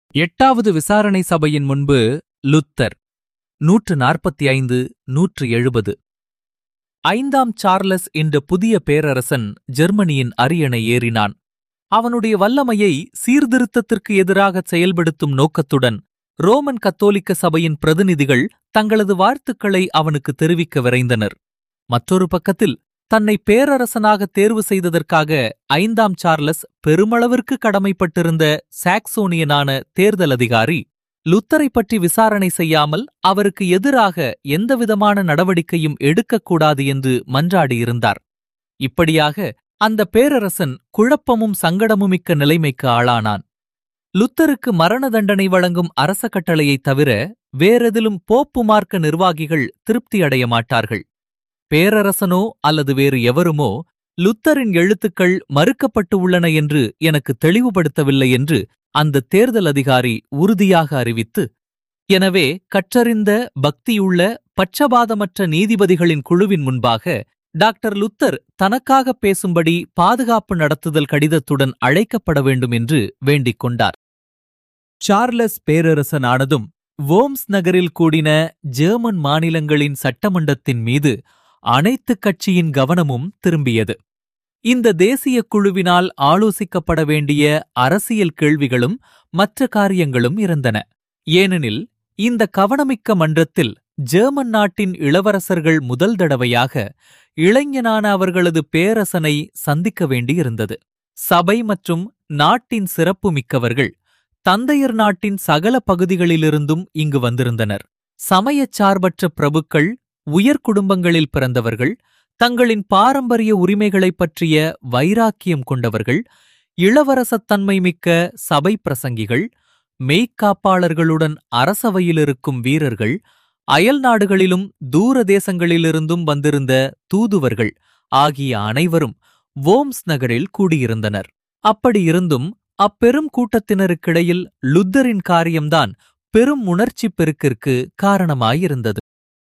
எட்டாவது விசாரணை சபையின் முன்பு லுத்தர் நூற்று நாற்பத்தி ஐந்து நூற்று எழுபது ஐந்தாம் சார்லஸ் என்ற புதிய பேரரசன் ஜெர்மனியின் அரியணை ஏறினான் அவனுடைய வல்லமையை சீர்திருத்தத்திற்கு எதிராக செயல்படுத்தும் நோக்கத்துடன் ரோமன் கத்தோலிக்க சபையின் பிரதிநிதிகள் தங்களது வாழ்த்துக்களை அவனுக்கு தெரிவிக்க விரைந்தனர் மற்றொரு பக்கத்தில் தன்னை பேரரசனாக தேர்வு செய்ததற்காக ஐந்தாம் சார்லஸ் பெருமளவிற்கு கடமைப்பட்டிருந்த சாக்சோனியனான தேர்தல் அதிகாரி லுத்தரை பற்றி விசாரணை செய்யாமல் அவருக்கு எதிராக எந்தவிதமான நடவடிக்கையும் எடுக்கக்கூடாது என்று மன்றாடியிருந்தார் இப்படியாக அந்த பேரரசன் குழப்பமும் சங்கடமுமிக்க நிலைமைக்கு ஆளானான் லுத்தருக்கு மரண தண்டனை வழங்கும் அரச கட்டளையைத் தவிர வேறெதிலும் போப்பு மார்க்க நிர்வாகிகள் திருப்தியடைய மாட்டார்கள் பேரரசனோ அல்லது வேறு எவருமோ லுத்தரின் எழுத்துக்கள் மறுக்கப்பட்டு உள்ளன என்று எனக்கு தெளிவுபடுத்தவில்லை என்று அந்த தேர்தல் அதிகாரி உறுதியாக அறிவித்து எனவே கற்றறிந்த பக்தியுள்ள பட்சபாதமற்ற நீதிபதிகளின் குழுவின் முன்பாக டாக்டர் லுத்தர் தனக்காக பேசும்படி பாதுகாப்பு நடத்துதல் கடிதத்துடன் அழைக்கப்பட வேண்டும் என்று வேண்டிக் கொண்டார் சார்லஸ் பேரரசனானதும் வோம்ஸ் நகரில் கூடின ஜெர்மன் மாநிலங்களின் சட்டமன்றத்தின் மீது அனைத்து கட்சியின் கவனமும் திரும்பியது இந்த தேசிய குழுவினால் ஆலோசிக்கப்பட வேண்டிய அரசியல் கேள்விகளும் மற்ற காரியங்களும் இருந்தன ஏனெனில் இந்த கவனமிக்க மன்றத்தில் ஜெர்மன் நாட்டின் இளவரசர்கள் முதல் தடவையாக இளைஞனான அவர்களது பேரரசனை சந்திக்க வேண்டியிருந்தது சபை மற்றும் நாட்டின் சிறப்பு மிக்கவர்கள் தந்தையர் நாட்டின் சகல பகுதிகளிலிருந்தும் இங்கு வந்திருந்தனர் சமயச் சார்பற்ற பிரபுக்கள் உயர் குடும்பங்களில் பிறந்தவர்கள் தங்களின் பாரம்பரிய உரிமைகளைப் பற்றிய வைராக்கியம் கொண்டவர்கள் இளவரசத்தன்மை மிக்க சபை பிரசங்கிகள் மெய்க்காப்பாளர்களுடன் அரசவையிலிருக்கும் வீரர்கள் அயல் நாடுகளிலும் தூர தேசங்களிலிருந்தும் வந்திருந்த தூதுவர்கள் ஆகிய அனைவரும் வோம்ஸ் நகரில் கூடியிருந்தனர் அப்படியிருந்தும் அப்பெரும் கூட்டத்தினருக்கிடையில் லுத்தரின் காரியம்தான் பெரும் உணர்ச்சிப் பெருக்கிற்கு காரணமாயிருந்தது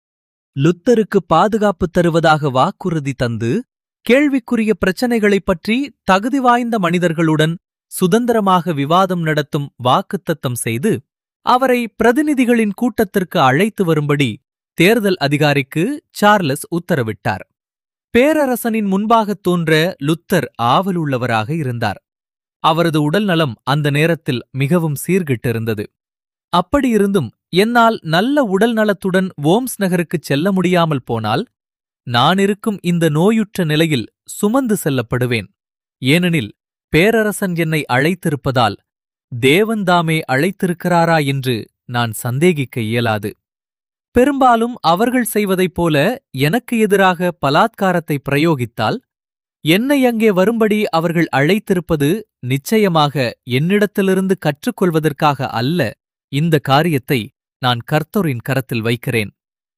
லுத்தருக்கு பாதுகாப்பு தருவதாக வாக்குறுதி தந்து கேள்விக்குரிய பிரச்சனைகளைப் பற்றி தகுதி வாய்ந்த மனிதர்களுடன் சுதந்திரமாக விவாதம் நடத்தும் வாக்குத்தத்தம் செய்து அவரை பிரதிநிதிகளின் கூட்டத்திற்கு அழைத்து வரும்படி தேர்தல் அதிகாரிக்கு சார்லஸ் உத்தரவிட்டார் பேரரசனின் முன்பாகத் தோன்ற லுத்தர் ஆவலுள்ளவராக இருந்தார் அவரது உடல்நலம் அந்த நேரத்தில் மிகவும் சீர்கிட்டிருந்தது அப்படியிருந்தும் என்னால் நல்ல உடல் நலத்துடன் ஓம்ஸ் நகருக்குச் செல்ல முடியாமல் போனால் நான் இருக்கும் இந்த நோயுற்ற நிலையில் சுமந்து செல்லப்படுவேன் ஏனெனில் பேரரசன் என்னை அழைத்திருப்பதால் தேவன்தாமே அழைத்திருக்கிறாரா என்று நான் சந்தேகிக்க இயலாது பெரும்பாலும் அவர்கள் செய்வதைப் போல எனக்கு எதிராக பலாத்காரத்தை பிரயோகித்தால் என்னை அங்கே வரும்படி அவர்கள் அழைத்திருப்பது நிச்சயமாக என்னிடத்திலிருந்து கற்றுக்கொள்வதற்காக அல்ல இந்த காரியத்தை நான் கர்த்தரின் கரத்தில் வைக்கிறேன்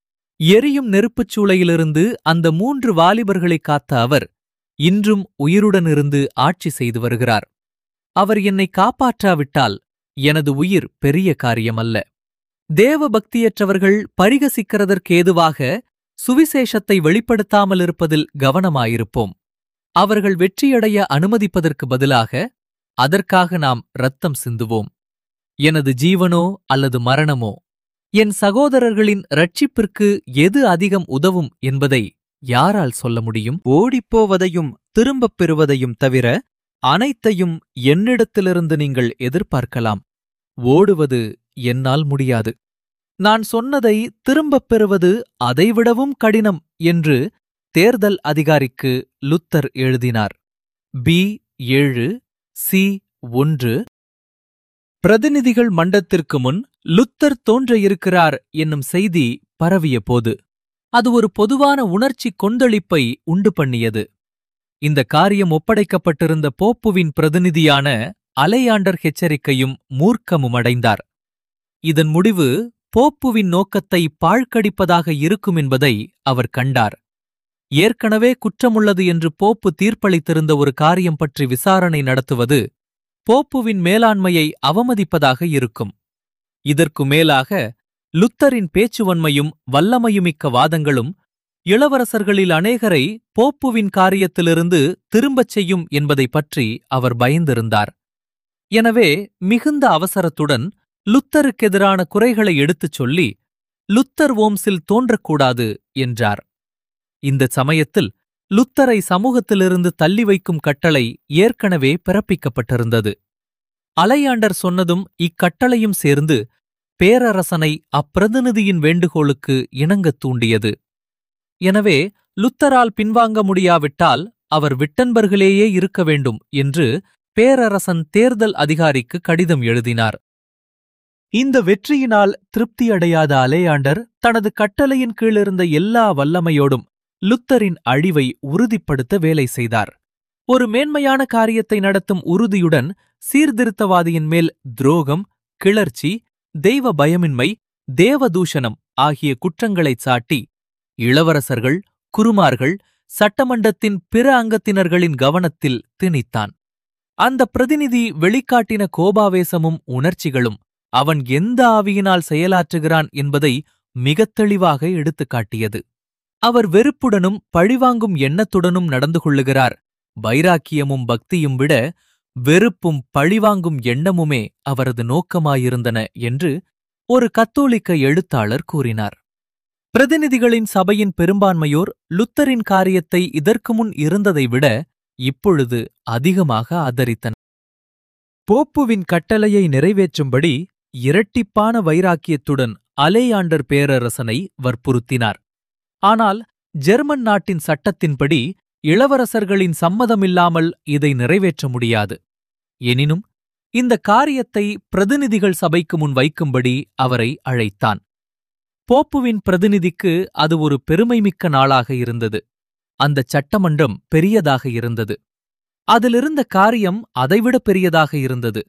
எரியும் நெருப்புச் சூளையிலிருந்து அந்த மூன்று வாலிபர்களைக் காத்த அவர் இன்றும் உயிருடனிருந்து ஆட்சி செய்து வருகிறார் அவர் என்னை காப்பாற்றாவிட்டால் எனது உயிர் பெரிய காரியமல்ல தேவ பக்தியற்றவர்கள் பரிகசிக்கிறதற்கேதுவாக சுவிசேஷத்தை வெளிப்படுத்தாமல் இருப்பதில் கவனமாயிருப்போம் அவர்கள் வெற்றியடைய அனுமதிப்பதற்கு பதிலாக அதற்காக நாம் ரத்தம் சிந்துவோம் எனது ஜீவனோ அல்லது மரணமோ என் சகோதரர்களின் ரட்சிப்பிற்கு எது அதிகம் உதவும் என்பதை யாரால் சொல்ல முடியும் ஓடிப்போவதையும் திரும்பப் பெறுவதையும் தவிர அனைத்தையும் என்னிடத்திலிருந்து நீங்கள் எதிர்பார்க்கலாம் ஓடுவது என்னால் முடியாது நான் சொன்னதை திரும்பப் பெறுவது அதைவிடவும் கடினம் என்று தேர்தல் அதிகாரிக்கு லுத்தர் எழுதினார் பி ஏழு சி ஒன்று பிரதிநிதிகள் மண்டத்திற்கு முன் லுத்தர் தோன்ற இருக்கிறார் என்னும் செய்தி பரவிய போது அது ஒரு பொதுவான உணர்ச்சி கொந்தளிப்பை உண்டு பண்ணியது இந்த காரியம் ஒப்படைக்கப்பட்டிருந்த போப்புவின் பிரதிநிதியான அலையாண்டர் எச்சரிக்கையும் மூர்க்கமும் அடைந்தார் இதன் முடிவு போப்புவின் நோக்கத்தை பாழ்கடிப்பதாக இருக்கும் என்பதை அவர் கண்டார் ஏற்கனவே குற்றமுள்ளது என்று போப்பு தீர்ப்பளித்திருந்த ஒரு காரியம் பற்றி விசாரணை நடத்துவது போப்புவின் மேலாண்மையை அவமதிப்பதாக இருக்கும் இதற்கு மேலாக லுத்தரின் பேச்சுவன்மையும் வல்லமையுமிக்க வாதங்களும் இளவரசர்களில் அநேகரை போப்புவின் காரியத்திலிருந்து திரும்பச் செய்யும் என்பதை பற்றி அவர் பயந்திருந்தார் எனவே மிகுந்த அவசரத்துடன் லுத்தருக்கெதிரான குறைகளை எடுத்துச் சொல்லி லுத்தர் ஓம்ஸில் தோன்றக்கூடாது என்றார் இந்த சமயத்தில் லுத்தரை சமூகத்திலிருந்து தள்ளி வைக்கும் கட்டளை ஏற்கனவே பிறப்பிக்கப்பட்டிருந்தது அலையாண்டர் சொன்னதும் இக்கட்டளையும் சேர்ந்து பேரரசனை அப்பிரதிநிதியின் வேண்டுகோளுக்கு இணங்கத் தூண்டியது எனவே லுத்தரால் பின்வாங்க முடியாவிட்டால் அவர் விட்டன்பர்கிலேயே இருக்க வேண்டும் என்று பேரரசன் தேர்தல் அதிகாரிக்கு கடிதம் எழுதினார் இந்த வெற்றியினால் திருப்தியடையாத அலேயாண்டர் தனது கட்டளையின் கீழிருந்த எல்லா வல்லமையோடும் லுத்தரின் அழிவை உறுதிப்படுத்த வேலை செய்தார் ஒரு மேன்மையான காரியத்தை நடத்தும் உறுதியுடன் சீர்திருத்தவாதியின் மேல் துரோகம் கிளர்ச்சி தெய்வ பயமின்மை தேவதூஷணம் ஆகிய குற்றங்களைச் சாட்டி இளவரசர்கள் குருமார்கள் சட்டமன்றத்தின் பிற அங்கத்தினர்களின் கவனத்தில் திணித்தான் அந்த பிரதிநிதி வெளிக்காட்டின கோபாவேசமும் உணர்ச்சிகளும் அவன் எந்த ஆவியினால் செயலாற்றுகிறான் என்பதை மிகத் தெளிவாக எடுத்துக்காட்டியது அவர் வெறுப்புடனும் பழிவாங்கும் எண்ணத்துடனும் நடந்து கொள்ளுகிறார் வைராக்கியமும் பக்தியும் விட வெறுப்பும் பழிவாங்கும் எண்ணமுமே அவரது நோக்கமாயிருந்தன என்று ஒரு கத்தோலிக்க எழுத்தாளர் கூறினார் பிரதிநிதிகளின் சபையின் பெரும்பான்மையோர் லுத்தரின் காரியத்தை இதற்கு முன் இருந்ததை விட இப்பொழுது அதிகமாக ஆதரித்தனர் போப்புவின் கட்டளையை நிறைவேற்றும்படி இரட்டிப்பான வைராக்கியத்துடன் அலேயாண்டர் பேரரசனை வற்புறுத்தினார் ஆனால் ஜெர்மன் நாட்டின் சட்டத்தின்படி இளவரசர்களின் சம்மதமில்லாமல் இதை நிறைவேற்ற முடியாது எனினும் இந்த காரியத்தை பிரதிநிதிகள் சபைக்கு முன் வைக்கும்படி அவரை அழைத்தான் போப்புவின் பிரதிநிதிக்கு அது ஒரு பெருமைமிக்க நாளாக இருந்தது அந்த சட்டமன்றம் பெரியதாக இருந்தது அதிலிருந்த காரியம் அதைவிட பெரியதாக இருந்தது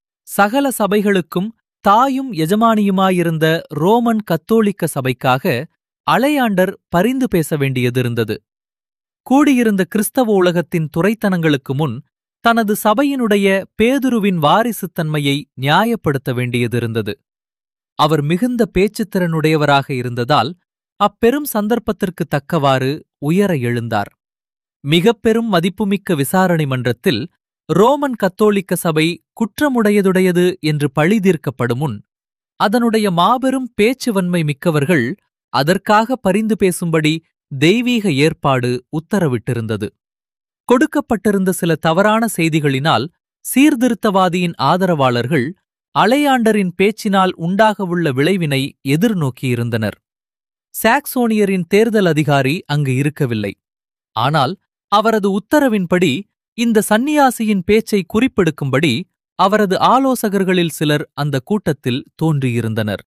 சகல சபைகளுக்கும் தாயும் எஜமானியுமாயிருந்த ரோமன் கத்தோலிக்க சபைக்காக அலையாண்டர் பரிந்து பேச வேண்டியதிருந்தது கூடியிருந்த கிறிஸ்தவ உலகத்தின் துறைத்தனங்களுக்கு முன் தனது சபையினுடைய பேதுருவின் வாரிசுத்தன்மையை நியாயப்படுத்த வேண்டியதிருந்தது அவர் மிகுந்த பேச்சுத்திறனுடையவராக இருந்ததால் அப்பெரும் சந்தர்ப்பத்திற்கு தக்கவாறு உயர எழுந்தார் மிகப் பெரும் மதிப்புமிக்க விசாரணை மன்றத்தில் ரோமன் கத்தோலிக்க சபை குற்றமுடையதுடையது என்று பழிதீர்க்கப்படும் முன் அதனுடைய மாபெரும் பேச்சுவன்மை மிக்கவர்கள் அதற்காக பரிந்து பேசும்படி தெய்வீக ஏற்பாடு உத்தரவிட்டிருந்தது கொடுக்கப்பட்டிருந்த சில தவறான செய்திகளினால் சீர்திருத்தவாதியின் ஆதரவாளர்கள் அலையாண்டரின் பேச்சினால் உண்டாகவுள்ள விளைவினை எதிர்நோக்கியிருந்தனர் சாக்சோனியரின் தேர்தல் அதிகாரி அங்கு இருக்கவில்லை ஆனால் அவரது உத்தரவின்படி இந்த சந்நியாசியின் பேச்சை குறிப்பெடுக்கும்படி அவரது ஆலோசகர்களில் சிலர் அந்த கூட்டத்தில் தோன்றியிருந்தனர்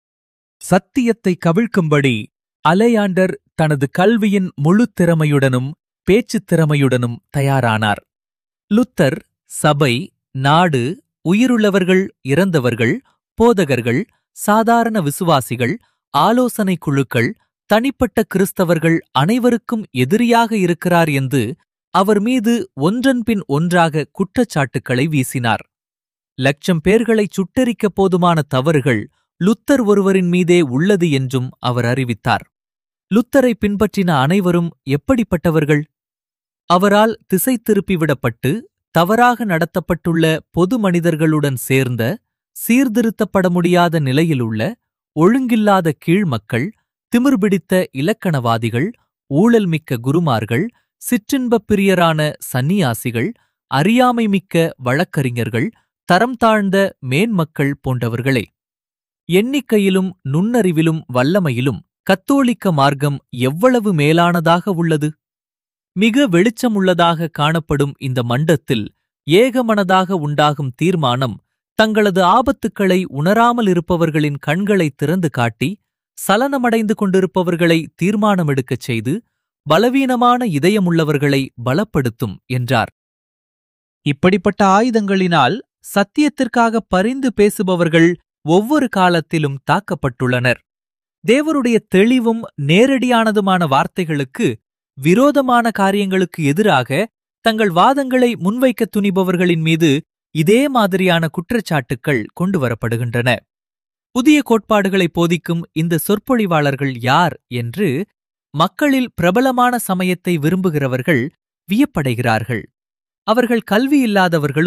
சத்தியத்தை கவிழ்க்கும்படி அலையாண்டர் தனது கல்வியின் முழு திறமையுடனும் பேச்சுத் திறமையுடனும் தயாரானார் லுத்தர் சபை நாடு உயிருள்ளவர்கள் இறந்தவர்கள் போதகர்கள் சாதாரண விசுவாசிகள் ஆலோசனை குழுக்கள் தனிப்பட்ட கிறிஸ்தவர்கள் அனைவருக்கும் எதிரியாக இருக்கிறார் என்று அவர் மீது ஒன்றன்பின் ஒன்றாக குற்றச்சாட்டுக்களை வீசினார் லட்சம் பேர்களைச் சுட்டெரிக்க போதுமான தவறுகள் லுத்தர் ஒருவரின் மீதே உள்ளது என்றும் அவர் அறிவித்தார் லுத்தரை பின்பற்றின அனைவரும் எப்படிப்பட்டவர்கள் அவரால் திசை திருப்பிவிடப்பட்டு தவறாக நடத்தப்பட்டுள்ள பொது மனிதர்களுடன் சேர்ந்த சீர்திருத்தப்பட முடியாத நிலையிலுள்ள ஒழுங்கில்லாத கீழ்மக்கள் திமிர்பிடித்த இலக்கணவாதிகள் ஊழல்மிக்க குருமார்கள் சிற்றின்பப் பிரியரான சந்நியாசிகள் அறியாமை மிக்க வழக்கறிஞர்கள் தரம் தாழ்ந்த மேன்மக்கள் போன்றவர்களே எண்ணிக்கையிலும் நுண்ணறிவிலும் வல்லமையிலும் கத்தோலிக்க மார்க்கம் எவ்வளவு மேலானதாக உள்ளது மிக வெளிச்சமுள்ளதாக காணப்படும் இந்த மண்டத்தில் ஏகமனதாக உண்டாகும் தீர்மானம் தங்களது ஆபத்துக்களை உணராமல் இருப்பவர்களின் கண்களை திறந்து காட்டி சலனமடைந்து கொண்டிருப்பவர்களை தீர்மானமெடுக்கச் செய்து பலவீனமான இதயமுள்ளவர்களை பலப்படுத்தும் என்றார் இப்படிப்பட்ட ஆயுதங்களினால் சத்தியத்திற்காக பரிந்து பேசுபவர்கள் ஒவ்வொரு காலத்திலும் தாக்கப்பட்டுள்ளனர் தேவருடைய தெளிவும் நேரடியானதுமான வார்த்தைகளுக்கு விரோதமான காரியங்களுக்கு எதிராக தங்கள் வாதங்களை முன்வைக்க துணிபவர்களின் மீது இதே மாதிரியான குற்றச்சாட்டுக்கள் கொண்டு வரப்படுகின்றன புதிய கோட்பாடுகளை போதிக்கும் இந்த சொற்பொழிவாளர்கள் யார் என்று மக்களில் பிரபலமான சமயத்தை விரும்புகிறவர்கள் வியப்படைகிறார்கள் அவர்கள் கல்வி இல்லாதவர்களும்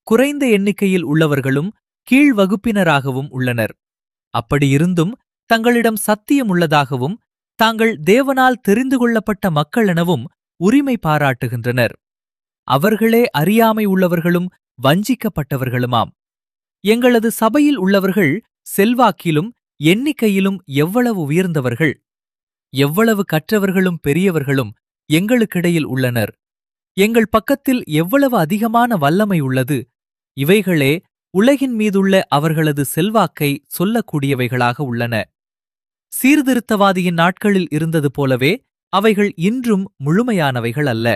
குறைந்த எண்ணிக்கையில் உள்ளவர்களும் கீழ் வகுப்பினராகவும் உள்ளனர் அப்படியிருந்தும் தங்களிடம் சத்தியம் உள்ளதாகவும் தாங்கள் தேவனால் தெரிந்து கொள்ளப்பட்ட மக்கள் எனவும் உரிமை பாராட்டுகின்றனர் அவர்களே அறியாமை உள்ளவர்களும் வஞ்சிக்கப்பட்டவர்களுமாம் எங்களது சபையில் உள்ளவர்கள் செல்வாக்கிலும் எண்ணிக்கையிலும் எவ்வளவு உயர்ந்தவர்கள் எவ்வளவு கற்றவர்களும் பெரியவர்களும் எங்களுக்கிடையில் உள்ளனர் எங்கள் பக்கத்தில் எவ்வளவு அதிகமான வல்லமை உள்ளது இவைகளே உலகின் மீதுள்ள அவர்களது செல்வாக்கை சொல்லக்கூடியவைகளாக உள்ளன சீர்திருத்தவாதியின் நாட்களில் இருந்தது போலவே அவைகள் இன்றும் முழுமையானவைகள் அல்ல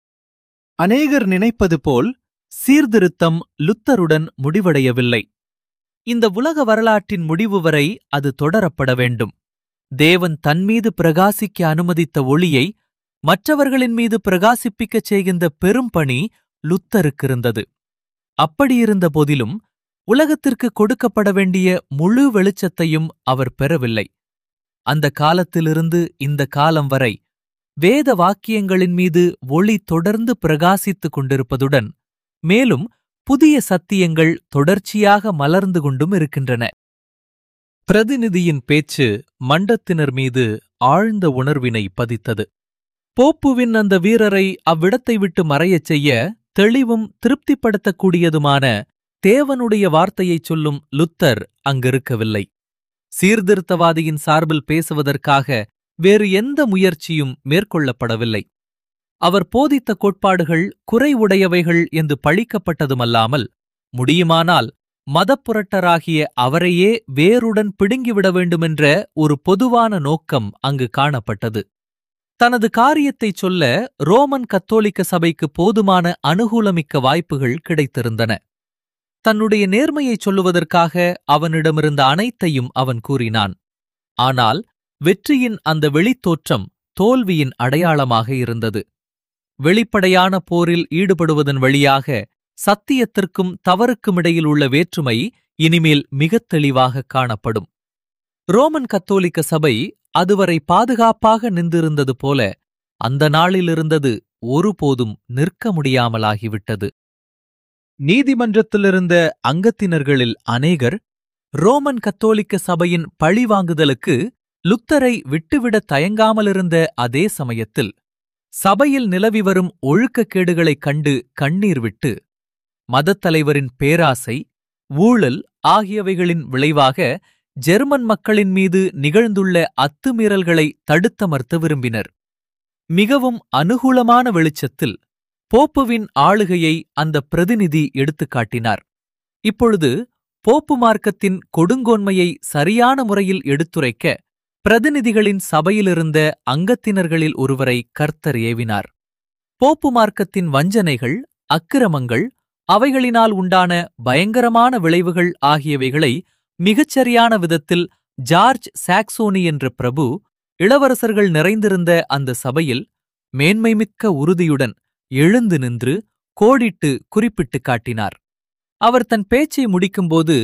அநேகர் நினைப்பது போல் சீர்திருத்தம் லுத்தருடன் முடிவடையவில்லை இந்த உலக வரலாற்றின் முடிவு வரை அது தொடரப்பட வேண்டும் தேவன் தன்மீது பிரகாசிக்க அனுமதித்த ஒளியை மற்றவர்களின் மீது பிரகாசிப்பிக்கச் செய்கின்ற பெரும் பணி லுத்தருக்கிருந்தது அப்படியிருந்த போதிலும் உலகத்திற்கு கொடுக்கப்பட வேண்டிய முழு வெளிச்சத்தையும் அவர் பெறவில்லை அந்த காலத்திலிருந்து இந்த காலம் வரை வேத வாக்கியங்களின் மீது ஒளி தொடர்ந்து பிரகாசித்துக் கொண்டிருப்பதுடன் மேலும் புதிய சத்தியங்கள் தொடர்ச்சியாக மலர்ந்து கொண்டும் இருக்கின்றன பிரதிநிதியின் பேச்சு மண்டத்தினர் மீது ஆழ்ந்த உணர்வினை பதித்தது போப்புவின் அந்த வீரரை அவ்விடத்தை விட்டு மறையச் செய்ய தெளிவும் திருப்திப்படுத்தக்கூடியதுமான தேவனுடைய வார்த்தையைச் சொல்லும் லுத்தர் அங்கிருக்கவில்லை சீர்திருத்தவாதியின் சார்பில் பேசுவதற்காக வேறு எந்த முயற்சியும் மேற்கொள்ளப்படவில்லை அவர் போதித்த கோட்பாடுகள் குறை உடையவைகள் என்று பழிக்கப்பட்டதுமல்லாமல் முடியுமானால் மதப்புரட்டராகிய அவரையே வேருடன் பிடுங்கிவிட வேண்டுமென்ற ஒரு பொதுவான நோக்கம் அங்கு காணப்பட்டது தனது காரியத்தைச் சொல்ல ரோமன் கத்தோலிக்க சபைக்கு போதுமான அனுகூலமிக்க வாய்ப்புகள் கிடைத்திருந்தன தன்னுடைய நேர்மையைச் சொல்லுவதற்காக அவனிடமிருந்த அனைத்தையும் அவன் கூறினான் ஆனால் வெற்றியின் அந்த வெளித்தோற்றம் தோல்வியின் அடையாளமாக இருந்தது வெளிப்படையான போரில் ஈடுபடுவதன் வழியாக சத்தியத்திற்கும் தவறுக்கும் இடையில் உள்ள வேற்றுமை இனிமேல் மிகத் தெளிவாக காணப்படும் ரோமன் கத்தோலிக்க சபை அதுவரை பாதுகாப்பாக நின்றிருந்தது போல அந்த நாளிலிருந்தது ஒருபோதும் நிற்க முடியாமலாகிவிட்டது நீதிமன்றத்திலிருந்த அங்கத்தினர்களில் அநேகர் ரோமன் கத்தோலிக்க சபையின் பழிவாங்குதலுக்கு லுத்தரை விட்டுவிட தயங்காமலிருந்த அதே சமயத்தில் சபையில் நிலவி வரும் ஒழுக்கக்கேடுகளைக் கண்டு கண்ணீர் விட்டு மதத்தலைவரின் பேராசை ஊழல் ஆகியவைகளின் விளைவாக ஜெர்மன் மக்களின் மீது நிகழ்ந்துள்ள அத்துமீறல்களை தடுத்தமர்த்த விரும்பினர் மிகவும் அனுகூலமான வெளிச்சத்தில் போப்புவின் ஆளுகையை அந்த பிரதிநிதி எடுத்துக் காட்டினார் இப்பொழுது போப்பு மார்க்கத்தின் கொடுங்கோன்மையை சரியான முறையில் எடுத்துரைக்க பிரதிநிதிகளின் சபையிலிருந்த அங்கத்தினர்களில் ஒருவரை கர்த்தர் ஏவினார் போப்பு மார்க்கத்தின் வஞ்சனைகள் அக்கிரமங்கள் அவைகளினால் உண்டான பயங்கரமான விளைவுகள் ஆகியவைகளை மிகச்சரியான விதத்தில் ஜார்ஜ் சாக்சோனி என்ற பிரபு இளவரசர்கள் நிறைந்திருந்த அந்த சபையில் மேன்மைமிக்க உறுதியுடன் எழுந்து நின்று கோடிட்டு குறிப்பிட்டுக் காட்டினார் அவர் தன் பேச்சை முடிக்கும்போது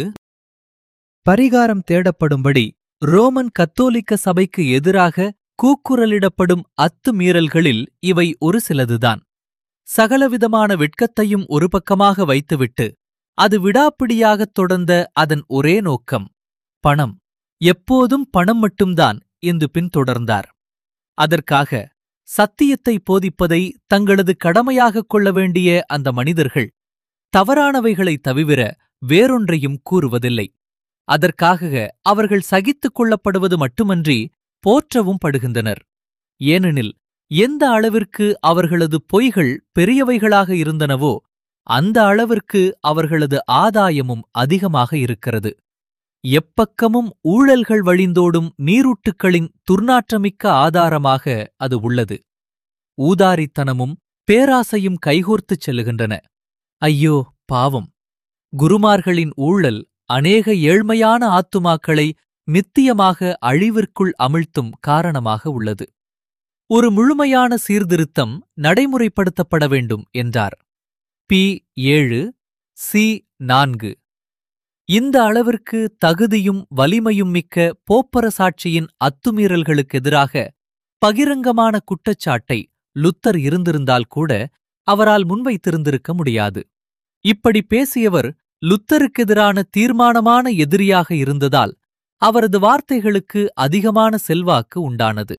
பரிகாரம் தேடப்படும்படி ரோமன் கத்தோலிக்க சபைக்கு எதிராக கூக்குரலிடப்படும் அத்துமீறல்களில் இவை ஒரு சிலதுதான் சகலவிதமான வெட்கத்தையும் ஒரு பக்கமாக வைத்துவிட்டு அது விடாப்பிடியாகத் தொடர்ந்த அதன் ஒரே நோக்கம் பணம் எப்போதும் பணம் மட்டும்தான் என்று பின்தொடர்ந்தார் அதற்காக சத்தியத்தை போதிப்பதை தங்களது கடமையாகக் கொள்ள வேண்டிய அந்த மனிதர்கள் தவறானவைகளை தவிர வேறொன்றையும் கூறுவதில்லை அதற்காக அவர்கள் சகித்துக் கொள்ளப்படுவது மட்டுமன்றி போற்றவும் படுகின்றனர் ஏனெனில் எந்த அளவிற்கு அவர்களது பொய்கள் பெரியவைகளாக இருந்தனவோ அந்த அளவிற்கு அவர்களது ஆதாயமும் அதிகமாக இருக்கிறது எப்பக்கமும் ஊழல்கள் வழிந்தோடும் நீரூட்டுக்களின் துர்நாற்றமிக்க ஆதாரமாக அது உள்ளது ஊதாரித்தனமும் பேராசையும் கைகோர்த்துச் செல்லுகின்றன ஐயோ பாவம் குருமார்களின் ஊழல் அநேக ஏழ்மையான ஆத்துமாக்களை நித்தியமாக அழிவிற்குள் அமிழ்த்தும் காரணமாக உள்ளது ஒரு முழுமையான சீர்திருத்தம் நடைமுறைப்படுத்தப்பட வேண்டும் என்றார் பி ஏழு சி நான்கு இந்த அளவிற்கு தகுதியும் வலிமையும் மிக்க போப்பரசாட்சியின் அத்துமீறல்களுக்கெதிராக பகிரங்கமான குற்றச்சாட்டை லுத்தர் இருந்திருந்தால் கூட அவரால் முன்வைத்திருந்திருக்க முடியாது இப்படி பேசியவர் லுத்தருக்கெதிரான தீர்மானமான எதிரியாக இருந்ததால் அவரது வார்த்தைகளுக்கு அதிகமான செல்வாக்கு உண்டானது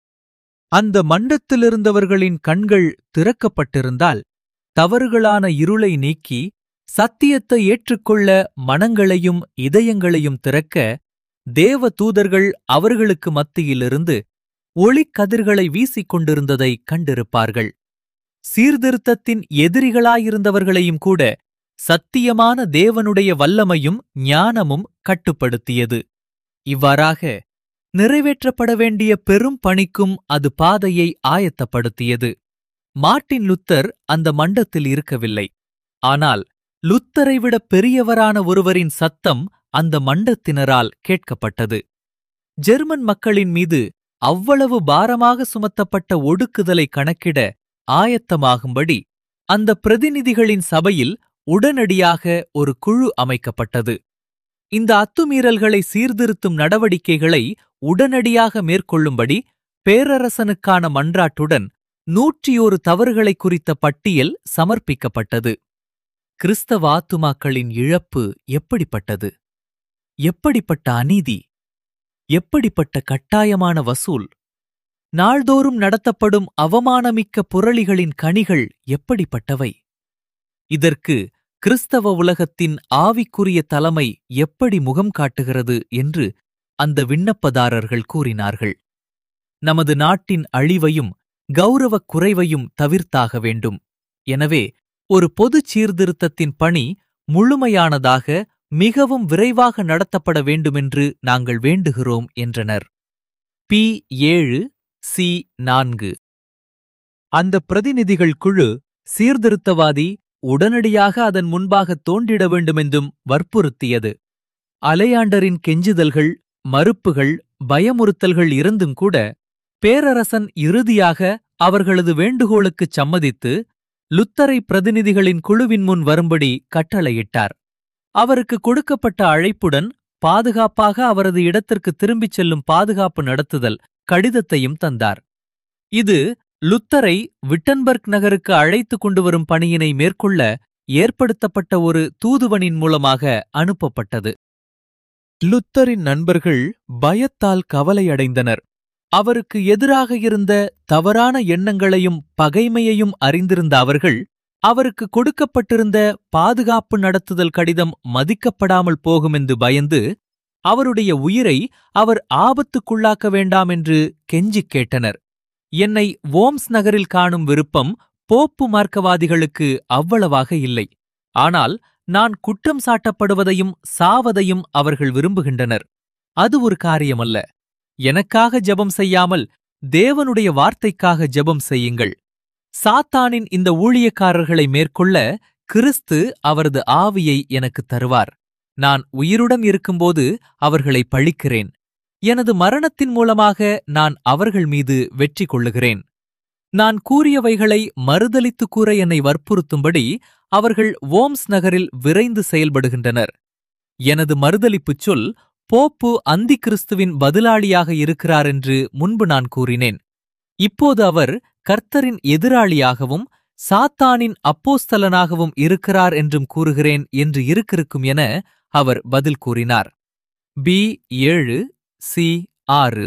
அந்த மண்டத்திலிருந்தவர்களின் கண்கள் திறக்கப்பட்டிருந்தால் தவறுகளான இருளை நீக்கி சத்தியத்தை ஏற்றுக்கொள்ள மனங்களையும் இதயங்களையும் திறக்க தேவ தூதர்கள் அவர்களுக்கு மத்தியிலிருந்து ஒளிக்கதிர்களை வீசிக் கொண்டிருந்ததை கண்டிருப்பார்கள் சீர்திருத்தத்தின் எதிரிகளாயிருந்தவர்களையும் கூட சத்தியமான தேவனுடைய வல்லமையும் ஞானமும் கட்டுப்படுத்தியது இவ்வாறாக நிறைவேற்றப்பட வேண்டிய பெரும் பணிக்கும் அது பாதையை ஆயத்தப்படுத்தியது மார்ட்டின் லுத்தர் அந்த மண்டத்தில் இருக்கவில்லை ஆனால் லுத்தரை விட பெரியவரான ஒருவரின் சத்தம் அந்த மண்டத்தினரால் கேட்கப்பட்டது ஜெர்மன் மக்களின் மீது அவ்வளவு பாரமாக சுமத்தப்பட்ட ஒடுக்குதலை கணக்கிட ஆயத்தமாகும்படி அந்த பிரதிநிதிகளின் சபையில் உடனடியாக ஒரு குழு அமைக்கப்பட்டது இந்த அத்துமீறல்களை சீர்திருத்தும் நடவடிக்கைகளை உடனடியாக மேற்கொள்ளும்படி பேரரசனுக்கான மன்றாட்டுடன் நூற்றியோரு தவறுகளை குறித்த பட்டியல் சமர்ப்பிக்கப்பட்டது கிறிஸ்தவ ஆத்துமாக்களின் இழப்பு எப்படிப்பட்டது எப்படிப்பட்ட அநீதி எப்படிப்பட்ட கட்டாயமான வசூல் நாள்தோறும் நடத்தப்படும் அவமானமிக்க புரளிகளின் கனிகள் எப்படிப்பட்டவை இதற்கு கிறிஸ்தவ உலகத்தின் ஆவிக்குரிய தலைமை எப்படி முகம் காட்டுகிறது என்று அந்த விண்ணப்பதாரர்கள் கூறினார்கள் நமது நாட்டின் அழிவையும் கௌரவக் குறைவையும் தவிர்த்தாக வேண்டும் எனவே ஒரு பொது சீர்திருத்தத்தின் பணி முழுமையானதாக மிகவும் விரைவாக நடத்தப்பட வேண்டுமென்று நாங்கள் வேண்டுகிறோம் என்றனர் பி ஏழு சி நான்கு அந்த பிரதிநிதிகள் குழு சீர்திருத்தவாதி உடனடியாக அதன் முன்பாக தோன்றிட வேண்டுமென்றும் வற்புறுத்தியது அலையாண்டரின் கெஞ்சுதல்கள் மறுப்புகள் பயமுறுத்தல்கள் இருந்தும் கூட பேரரசன் இறுதியாக அவர்களது வேண்டுகோளுக்குச் சம்மதித்து லுத்தரை பிரதிநிதிகளின் குழுவின் முன் வரும்படி கட்டளையிட்டார் அவருக்கு கொடுக்கப்பட்ட அழைப்புடன் பாதுகாப்பாக அவரது இடத்திற்கு திரும்பிச் செல்லும் பாதுகாப்பு நடத்துதல் கடிதத்தையும் தந்தார் இது லுத்தரை விட்டன்பர்க் நகருக்கு அழைத்து கொண்டு வரும் பணியினை மேற்கொள்ள ஏற்படுத்தப்பட்ட ஒரு தூதுவனின் மூலமாக அனுப்பப்பட்டது லுத்தரின் நண்பர்கள் பயத்தால் கவலையடைந்தனர் அவருக்கு எதிராக இருந்த தவறான எண்ணங்களையும் பகைமையையும் அறிந்திருந்த அவர்கள் அவருக்கு கொடுக்கப்பட்டிருந்த பாதுகாப்பு நடத்துதல் கடிதம் மதிக்கப்படாமல் போகுமென்று பயந்து அவருடைய உயிரை அவர் ஆபத்துக்குள்ளாக்க வேண்டாம் என்று கெஞ்சிக் கேட்டனர் என்னை வோம்ஸ் நகரில் காணும் விருப்பம் போப்பு மார்க்கவாதிகளுக்கு அவ்வளவாக இல்லை ஆனால் நான் குற்றம் சாட்டப்படுவதையும் சாவதையும் அவர்கள் விரும்புகின்றனர் அது ஒரு காரியமல்ல எனக்காக ஜெபம் செய்யாமல் தேவனுடைய வார்த்தைக்காக ஜெபம் செய்யுங்கள் சாத்தானின் இந்த ஊழியக்காரர்களை மேற்கொள்ள கிறிஸ்து அவரது ஆவியை எனக்கு தருவார் நான் உயிருடன் இருக்கும்போது அவர்களை பழிக்கிறேன் எனது மரணத்தின் மூலமாக நான் அவர்கள் மீது வெற்றி கொள்ளுகிறேன் நான் கூறியவைகளை மறுதலித்து கூற என்னை வற்புறுத்தும்படி அவர்கள் வோம்ஸ் நகரில் விரைந்து செயல்படுகின்றனர் எனது மறுதலிப்புச் சொல் போப்பு அந்தி கிறிஸ்துவின் பதிலாளியாக இருக்கிறார் என்று முன்பு நான் கூறினேன் இப்போது அவர் கர்த்தரின் எதிராளியாகவும் சாத்தானின் அப்போஸ்தலனாகவும் இருக்கிறார் என்றும் கூறுகிறேன் என்று இருக்கிருக்கும் என அவர் பதில் கூறினார் பி ஏழு சி ஆறு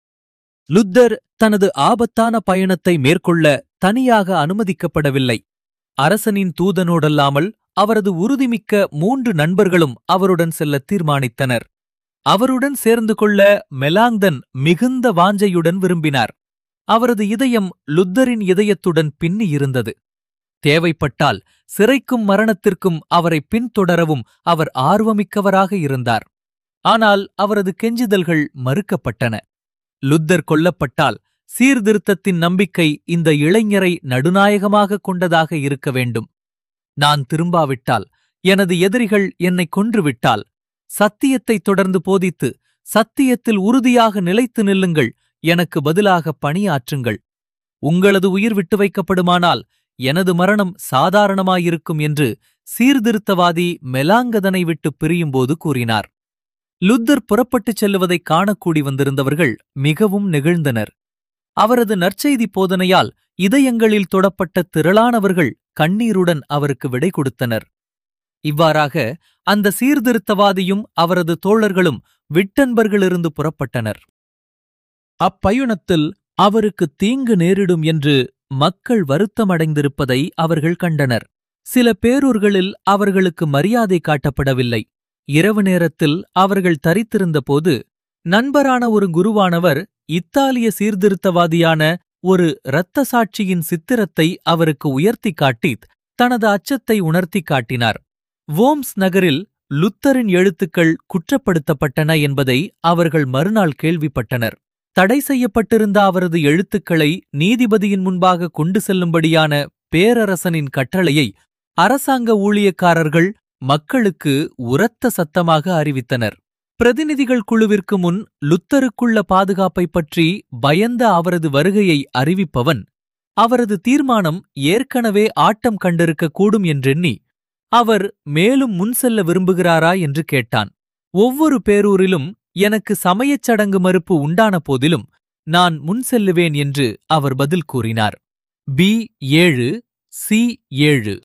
லுத்தர் தனது ஆபத்தான பயணத்தை மேற்கொள்ள தனியாக அனுமதிக்கப்படவில்லை அரசனின் தூதனோடல்லாமல் அவரது உறுதிமிக்க மூன்று நண்பர்களும் அவருடன் செல்ல தீர்மானித்தனர் அவருடன் சேர்ந்து கொள்ள மெலாங்தன் மிகுந்த வாஞ்சையுடன் விரும்பினார் அவரது இதயம் லுத்தரின் இதயத்துடன் பின்னி இருந்தது தேவைப்பட்டால் சிறைக்கும் மரணத்திற்கும் அவரை பின்தொடரவும் அவர் ஆர்வமிக்கவராக இருந்தார் ஆனால் அவரது கெஞ்சுதல்கள் மறுக்கப்பட்டன லுத்தர் கொல்லப்பட்டால் சீர்திருத்தத்தின் நம்பிக்கை இந்த இளைஞரை நடுநாயகமாக கொண்டதாக இருக்க வேண்டும் நான் திரும்பாவிட்டால் எனது எதிரிகள் என்னை கொன்றுவிட்டால் சத்தியத்தைத் தொடர்ந்து போதித்து சத்தியத்தில் உறுதியாக நிலைத்து நில்லுங்கள் எனக்கு பதிலாக பணியாற்றுங்கள் உங்களது உயிர் விட்டு வைக்கப்படுமானால் எனது மரணம் சாதாரணமாயிருக்கும் என்று சீர்திருத்தவாதி மெலாங்கதனை விட்டு பிரியும்போது கூறினார் லுத்தர் புறப்பட்டுச் செல்லுவதைக் காணக்கூடி வந்திருந்தவர்கள் மிகவும் நெகிழ்ந்தனர் அவரது நற்செய்தி போதனையால் இதயங்களில் தொடப்பட்ட திரளானவர்கள் கண்ணீருடன் அவருக்கு விடை கொடுத்தனர் இவ்வாறாக அந்த சீர்திருத்தவாதியும் அவரது தோழர்களும் விட்டன்பர்களிருந்து புறப்பட்டனர் அப்பயணத்தில் அவருக்கு தீங்கு நேரிடும் என்று மக்கள் வருத்தமடைந்திருப்பதை அவர்கள் கண்டனர் சில பேரூர்களில் அவர்களுக்கு மரியாதை காட்டப்படவில்லை இரவு நேரத்தில் அவர்கள் தரித்திருந்தபோது நண்பரான ஒரு குருவானவர் இத்தாலிய சீர்திருத்தவாதியான ஒரு இரத்த சாட்சியின் சித்திரத்தை அவருக்கு உயர்த்திக் காட்டித் தனது அச்சத்தை உணர்த்திக் காட்டினார் வோம்ஸ் நகரில் லுத்தரின் எழுத்துக்கள் குற்றப்படுத்தப்பட்டன என்பதை அவர்கள் மறுநாள் கேள்விப்பட்டனர் தடை செய்யப்பட்டிருந்த அவரது எழுத்துக்களை நீதிபதியின் முன்பாக கொண்டு செல்லும்படியான பேரரசனின் கட்டளையை அரசாங்க ஊழியக்காரர்கள் மக்களுக்கு உரத்த சத்தமாக அறிவித்தனர் பிரதிநிதிகள் குழுவிற்கு முன் லுத்தருக்குள்ள பாதுகாப்பை பற்றி பயந்த அவரது வருகையை அறிவிப்பவன் அவரது தீர்மானம் ஏற்கனவே ஆட்டம் கண்டிருக்கக்கூடும் என்றெண்ணி அவர் மேலும் முன் செல்ல விரும்புகிறாரா என்று கேட்டான் ஒவ்வொரு பேரூரிலும் எனக்கு சமயச் சடங்கு மறுப்பு உண்டான போதிலும் நான் முன் செல்லுவேன் என்று அவர் பதில் கூறினார் பி ஏழு சி ஏழு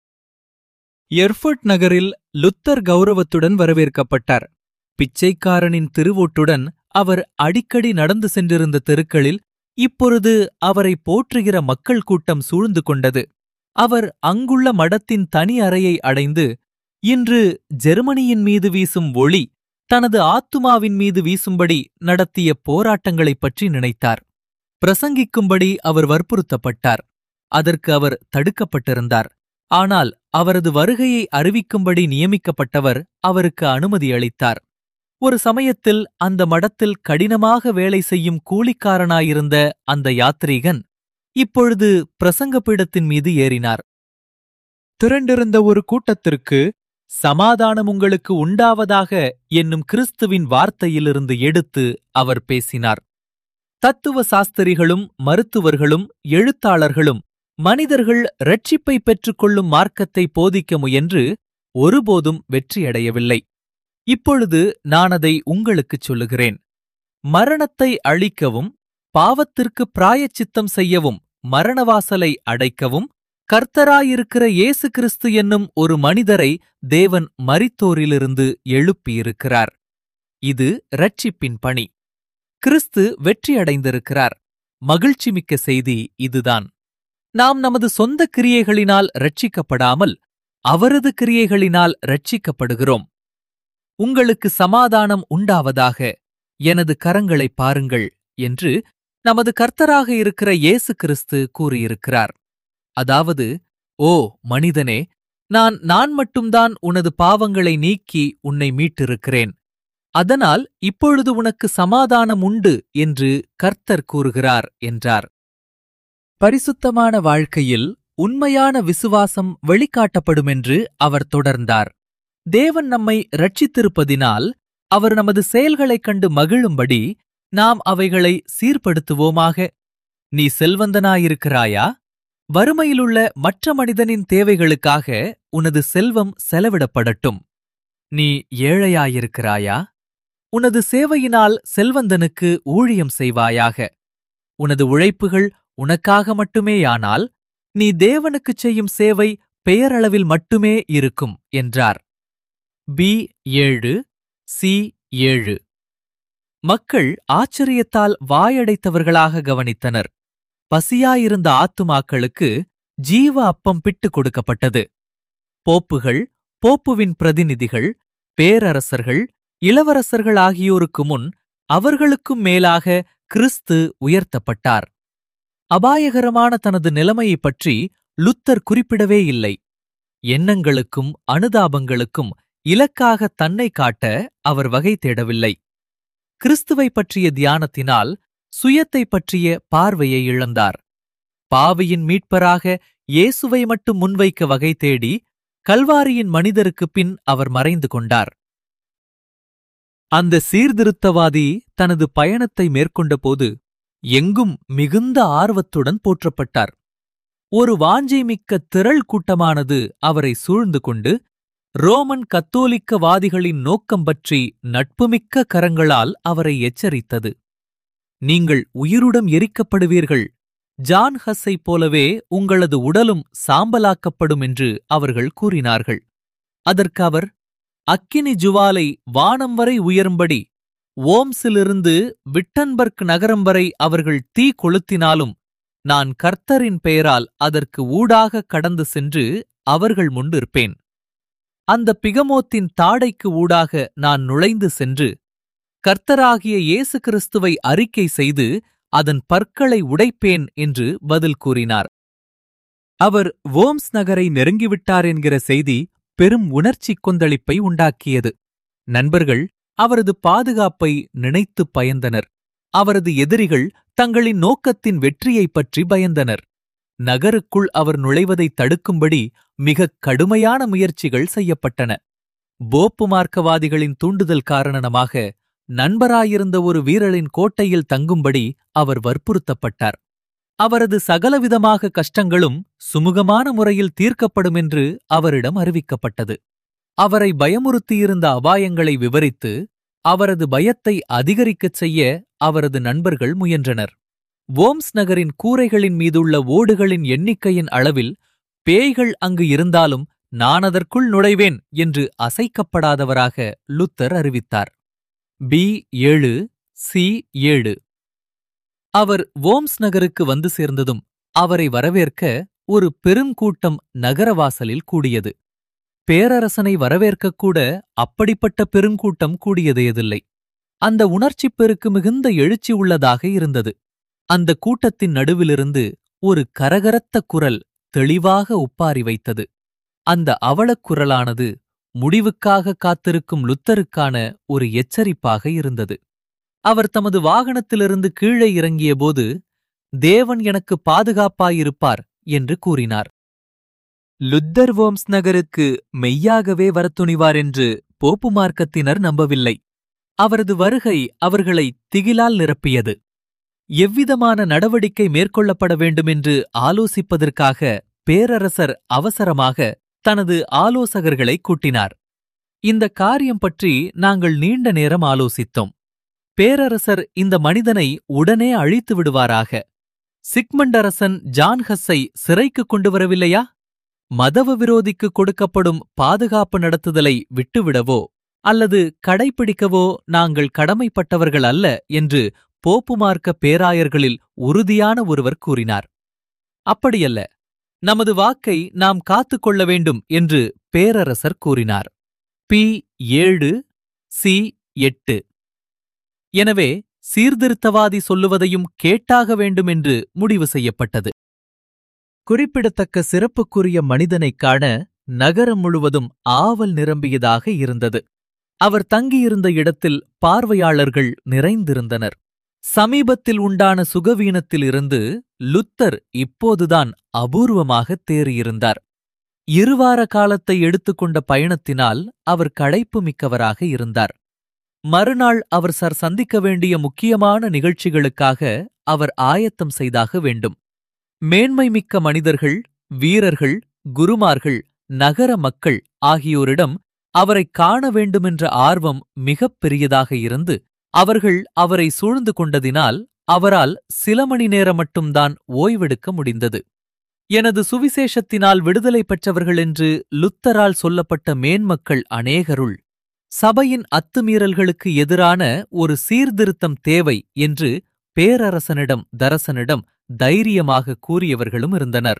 எர்ஃபர்ட் நகரில் லுத்தர் கௌரவத்துடன் வரவேற்கப்பட்டார் பிச்சைக்காரனின் திருவோட்டுடன் அவர் அடிக்கடி நடந்து சென்றிருந்த தெருக்களில் இப்பொழுது அவரை போற்றுகிற மக்கள் கூட்டம் சூழ்ந்து கொண்டது அவர் அங்குள்ள மடத்தின் தனி அறையை அடைந்து இன்று ஜெர்மனியின் மீது வீசும் ஒளி தனது ஆத்துமாவின் மீது வீசும்படி நடத்திய போராட்டங்களைப் பற்றி நினைத்தார் பிரசங்கிக்கும்படி அவர் வற்புறுத்தப்பட்டார் அதற்கு அவர் தடுக்கப்பட்டிருந்தார் ஆனால் அவரது வருகையை அறிவிக்கும்படி நியமிக்கப்பட்டவர் அவருக்கு அனுமதி அளித்தார் ஒரு சமயத்தில் அந்த மடத்தில் கடினமாக வேலை செய்யும் கூலிக்காரனாயிருந்த அந்த யாத்ரீகன் இப்பொழுது பிரசங்க பீடத்தின் மீது ஏறினார் திரண்டிருந்த ஒரு கூட்டத்திற்கு சமாதானம் உங்களுக்கு உண்டாவதாக என்னும் கிறிஸ்துவின் வார்த்தையிலிருந்து எடுத்து அவர் பேசினார் தத்துவ சாஸ்திரிகளும் மருத்துவர்களும் எழுத்தாளர்களும் மனிதர்கள் ரட்சிப்பை பெற்றுக்கொள்ளும் மார்க்கத்தை போதிக்க முயன்று ஒருபோதும் வெற்றியடையவில்லை இப்பொழுது நான் அதை உங்களுக்குச் சொல்லுகிறேன் மரணத்தை அழிக்கவும் பாவத்திற்கு பிராயச்சித்தம் செய்யவும் மரணவாசலை அடைக்கவும் கர்த்தராயிருக்கிற இயேசு கிறிஸ்து என்னும் ஒரு மனிதரை தேவன் மரித்தோரிலிருந்து எழுப்பியிருக்கிறார் இது ரட்சிப்பின் பணி கிறிஸ்து வெற்றியடைந்திருக்கிறார் மகிழ்ச்சிமிக்க செய்தி இதுதான் நாம் நமது சொந்த கிரியைகளினால் ரட்சிக்கப்படாமல் அவரது கிரியைகளினால் ரட்சிக்கப்படுகிறோம் உங்களுக்கு சமாதானம் உண்டாவதாக எனது கரங்களை பாருங்கள் என்று நமது கர்த்தராக இருக்கிற இயேசு கிறிஸ்து கூறியிருக்கிறார் அதாவது ஓ மனிதனே நான் நான் மட்டும்தான் உனது பாவங்களை நீக்கி உன்னை மீட்டிருக்கிறேன் அதனால் இப்பொழுது உனக்கு சமாதானம் உண்டு என்று கர்த்தர் கூறுகிறார் என்றார் பரிசுத்தமான வாழ்க்கையில் உண்மையான விசுவாசம் வெளிக்காட்டப்படுமென்று அவர் தொடர்ந்தார் தேவன் நம்மை ரட்சித்திருப்பதினால் அவர் நமது செயல்களைக் கண்டு மகிழும்படி நாம் அவைகளை சீர்படுத்துவோமாக நீ செல்வந்தனாயிருக்கிறாயா வறுமையிலுள்ள மற்ற மனிதனின் தேவைகளுக்காக உனது செல்வம் செலவிடப்படட்டும் நீ ஏழையாயிருக்கிறாயா உனது சேவையினால் செல்வந்தனுக்கு ஊழியம் செய்வாயாக உனது உழைப்புகள் உனக்காக மட்டுமேயானால் நீ தேவனுக்குச் செய்யும் சேவை பெயரளவில் மட்டுமே இருக்கும் என்றார் பி ஏழு சி ஏழு மக்கள் ஆச்சரியத்தால் வாயடைத்தவர்களாக கவனித்தனர் பசியாயிருந்த ஆத்துமாக்களுக்கு ஜீவ அப்பம் பிட்டுக் கொடுக்கப்பட்டது போப்புகள் போப்புவின் பிரதிநிதிகள் பேரரசர்கள் இளவரசர்கள் ஆகியோருக்கு முன் அவர்களுக்கும் மேலாக கிறிஸ்து உயர்த்தப்பட்டார் அபாயகரமான தனது நிலைமையைப் பற்றி லுத்தர் குறிப்பிடவே இல்லை எண்ணங்களுக்கும் அனுதாபங்களுக்கும் இலக்காக தன்னை காட்ட அவர் வகை தேடவில்லை கிறிஸ்துவை பற்றிய தியானத்தினால் சுயத்தை பற்றிய பார்வையை இழந்தார் பாவியின் மீட்பராக இயேசுவை மட்டும் முன்வைக்க வகை தேடி கல்வாரியின் மனிதருக்குப் பின் அவர் மறைந்து கொண்டார் அந்த சீர்திருத்தவாதி தனது பயணத்தை மேற்கொண்டபோது எங்கும் மிகுந்த ஆர்வத்துடன் போற்றப்பட்டார் ஒரு வாஞ்சைமிக்க திரள் கூட்டமானது அவரை சூழ்ந்து கொண்டு ரோமன் கத்தோலிக்கவாதிகளின் நோக்கம் பற்றி நட்புமிக்க கரங்களால் அவரை எச்சரித்தது நீங்கள் உயிருடன் எரிக்கப்படுவீர்கள் ஜான் ஹஸ்ஸைப் போலவே உங்களது உடலும் சாம்பலாக்கப்படும் என்று அவர்கள் கூறினார்கள் அதற்கு அவர் அக்கினி ஜுவாலை வானம் வரை உயரும்படி ஓம்ஸிலிருந்து விட்டன்பர்க் நகரம் வரை அவர்கள் தீ கொளுத்தினாலும் நான் கர்த்தரின் பெயரால் அதற்கு ஊடாக கடந்து சென்று அவர்கள் முன்னிருப்பேன் அந்த பிகமோத்தின் தாடைக்கு ஊடாக நான் நுழைந்து சென்று கர்த்தராகிய இயேசு கிறிஸ்துவை அறிக்கை செய்து அதன் பற்களை உடைப்பேன் என்று பதில் கூறினார் அவர் வோம்ஸ் நகரை நெருங்கிவிட்டார் என்கிற செய்தி பெரும் உணர்ச்சி கொந்தளிப்பை உண்டாக்கியது நண்பர்கள் அவரது பாதுகாப்பை நினைத்துப் பயந்தனர் அவரது எதிரிகள் தங்களின் நோக்கத்தின் வெற்றியைப் பற்றி பயந்தனர் நகருக்குள் அவர் நுழைவதை தடுக்கும்படி மிகக் கடுமையான முயற்சிகள் செய்யப்பட்டன போப்பு மார்க்கவாதிகளின் தூண்டுதல் காரணமாக நண்பராயிருந்த ஒரு வீரரின் கோட்டையில் தங்கும்படி அவர் வற்புறுத்தப்பட்டார் அவரது சகலவிதமாக கஷ்டங்களும் சுமூகமான முறையில் தீர்க்கப்படும் என்று அவரிடம் அறிவிக்கப்பட்டது அவரை பயமுறுத்தியிருந்த அபாயங்களை விவரித்து அவரது பயத்தை அதிகரிக்கச் செய்ய அவரது நண்பர்கள் முயன்றனர் வோம்ஸ் நகரின் கூரைகளின் மீதுள்ள ஓடுகளின் எண்ணிக்கையின் அளவில் பேய்கள் அங்கு இருந்தாலும் நான் அதற்குள் நுழைவேன் என்று அசைக்கப்படாதவராக லுத்தர் அறிவித்தார் பி ஏழு சி ஏழு அவர் வோம்ஸ் நகருக்கு வந்து சேர்ந்ததும் அவரை வரவேற்க ஒரு பெருங்கூட்டம் நகரவாசலில் கூடியது பேரரசனை வரவேற்கக்கூட அப்படிப்பட்ட பெருங்கூட்டம் கூடியதேதில்லை அந்த உணர்ச்சிப் பெருக்கு மிகுந்த எழுச்சி உள்ளதாக இருந்தது அந்த கூட்டத்தின் நடுவிலிருந்து ஒரு கரகரத்த குரல் தெளிவாக ஒப்பாரி வைத்தது அந்த அவலக் குரலானது முடிவுக்காக காத்திருக்கும் லுத்தருக்கான ஒரு எச்சரிப்பாக இருந்தது அவர் தமது வாகனத்திலிருந்து கீழே இறங்கியபோது தேவன் எனக்கு பாதுகாப்பாயிருப்பார் என்று கூறினார் லுத்தர் வோம்ஸ் நகருக்கு மெய்யாகவே வரத் துணிவார் என்று போப்பு மார்க்கத்தினர் நம்பவில்லை அவரது வருகை அவர்களை திகிலால் நிரப்பியது எவ்விதமான நடவடிக்கை மேற்கொள்ளப்பட வேண்டுமென்று ஆலோசிப்பதற்காக பேரரசர் அவசரமாக தனது ஆலோசகர்களை கூட்டினார் இந்த காரியம் பற்றி நாங்கள் நீண்ட நேரம் ஆலோசித்தோம் பேரரசர் இந்த மனிதனை உடனே அழித்து விடுவாராக சிக்மண்ட் அரசன் ஜான் ஹஸ்ஸை சிறைக்கு கொண்டு வரவில்லையா மதவ விரோதிக்கு கொடுக்கப்படும் பாதுகாப்பு நடத்துதலை விட்டுவிடவோ அல்லது கடைப்பிடிக்கவோ நாங்கள் கடமைப்பட்டவர்கள் அல்ல என்று போப்புமார்க்க பேராயர்களில் உறுதியான ஒருவர் கூறினார் அப்படியல்ல நமது வாக்கை நாம் காத்துக் கொள்ள வேண்டும் என்று பேரரசர் கூறினார் பி ஏழு சி எட்டு எனவே சீர்திருத்தவாதி சொல்லுவதையும் கேட்டாக வேண்டும் என்று முடிவு செய்யப்பட்டது குறிப்பிடத்தக்க சிறப்புக்குரிய மனிதனைக் காண நகரம் முழுவதும் ஆவல் நிரம்பியதாக இருந்தது அவர் தங்கியிருந்த இடத்தில் பார்வையாளர்கள் நிறைந்திருந்தனர் சமீபத்தில் உண்டான சுகவீனத்திலிருந்து லுத்தர் இப்போதுதான் அபூர்வமாக தேறியிருந்தார் இருவார காலத்தை எடுத்துக்கொண்ட பயணத்தினால் அவர் களைப்பு மிக்கவராக இருந்தார் மறுநாள் அவர் சர் சந்திக்க வேண்டிய முக்கியமான நிகழ்ச்சிகளுக்காக அவர் ஆயத்தம் செய்தாக வேண்டும் மேன்மை மிக்க மனிதர்கள் வீரர்கள் குருமார்கள் நகர மக்கள் ஆகியோரிடம் அவரை காண வேண்டுமென்ற ஆர்வம் மிகப் பெரியதாக இருந்து அவர்கள் அவரை சூழ்ந்து கொண்டதினால் அவரால் சில மணி நேரம் மட்டும்தான் ஓய்வெடுக்க முடிந்தது எனது சுவிசேஷத்தினால் விடுதலை பெற்றவர்கள் என்று லுத்தரால் சொல்லப்பட்ட மேன்மக்கள் அநேகருள் சபையின் அத்துமீறல்களுக்கு எதிரான ஒரு சீர்திருத்தம் தேவை என்று பேரரசனிடம் தரசனிடம் தைரியமாக கூறியவர்களும் இருந்தனர்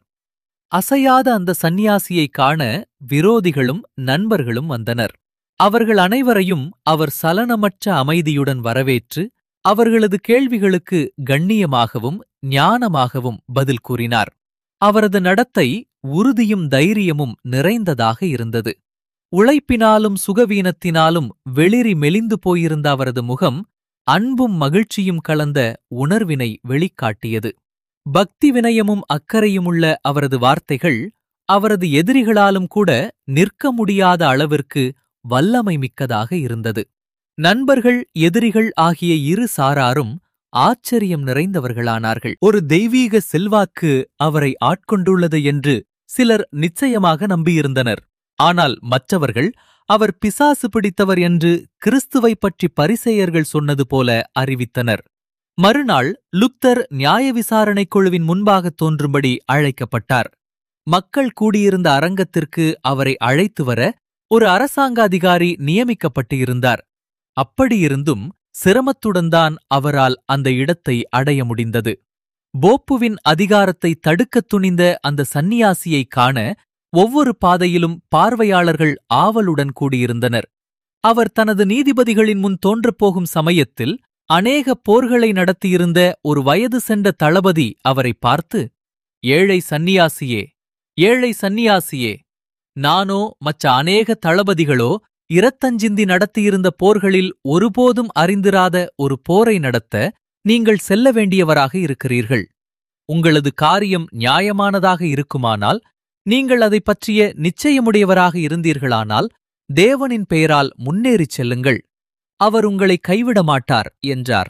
அசையாத அந்த சந்நியாசியைக் காண விரோதிகளும் நண்பர்களும் வந்தனர் அவர்கள் அனைவரையும் அவர் சலனமற்ற அமைதியுடன் வரவேற்று அவர்களது கேள்விகளுக்கு கண்ணியமாகவும் ஞானமாகவும் பதில் கூறினார் அவரது நடத்தை உறுதியும் தைரியமும் நிறைந்ததாக இருந்தது உழைப்பினாலும் சுகவீனத்தினாலும் வெளிரி மெலிந்து போயிருந்த அவரது முகம் அன்பும் மகிழ்ச்சியும் கலந்த உணர்வினை வெளிக்காட்டியது பக்தி வினயமும் அக்கறையுமுள்ள அவரது வார்த்தைகள் அவரது எதிரிகளாலும் கூட நிற்க முடியாத அளவிற்கு வல்லமை மிக்கதாக இருந்தது நண்பர்கள் எதிரிகள் ஆகிய இரு சாராரும் ஆச்சரியம் நிறைந்தவர்களானார்கள் ஒரு தெய்வீக செல்வாக்கு அவரை ஆட்கொண்டுள்ளது என்று சிலர் நிச்சயமாக நம்பியிருந்தனர் ஆனால் மற்றவர்கள் அவர் பிசாசு பிடித்தவர் என்று கிறிஸ்துவைப் பற்றி பரிசேயர்கள் சொன்னது போல அறிவித்தனர் மறுநாள் லுக்தர் நியாய விசாரணைக் குழுவின் முன்பாக தோன்றும்படி அழைக்கப்பட்டார் மக்கள் கூடியிருந்த அரங்கத்திற்கு அவரை அழைத்து வர ஒரு அரசாங்க அதிகாரி நியமிக்கப்பட்டு இருந்தார் அப்படியிருந்தும் சிரமத்துடன் தான் அவரால் அந்த இடத்தை அடைய முடிந்தது போப்புவின் அதிகாரத்தை தடுக்கத் துணிந்த அந்த சந்நியாசியைக் காண ஒவ்வொரு பாதையிலும் பார்வையாளர்கள் ஆவலுடன் கூடியிருந்தனர் அவர் தனது நீதிபதிகளின் முன் தோன்றப்போகும் சமயத்தில் அநேக போர்களை நடத்தியிருந்த ஒரு வயது சென்ற தளபதி அவரை பார்த்து ஏழை சந்நியாசியே ஏழை சந்நியாசியே நானோ மற்ற அநேக தளபதிகளோ இரத்தஞ்சிந்தி நடத்தியிருந்த போர்களில் ஒருபோதும் அறிந்திராத ஒரு போரை நடத்த நீங்கள் செல்ல வேண்டியவராக இருக்கிறீர்கள் உங்களது காரியம் நியாயமானதாக இருக்குமானால் நீங்கள் அதைப் பற்றிய நிச்சயமுடையவராக இருந்தீர்களானால் தேவனின் பெயரால் முன்னேறிச் செல்லுங்கள் அவர் உங்களை கைவிட மாட்டார் என்றார்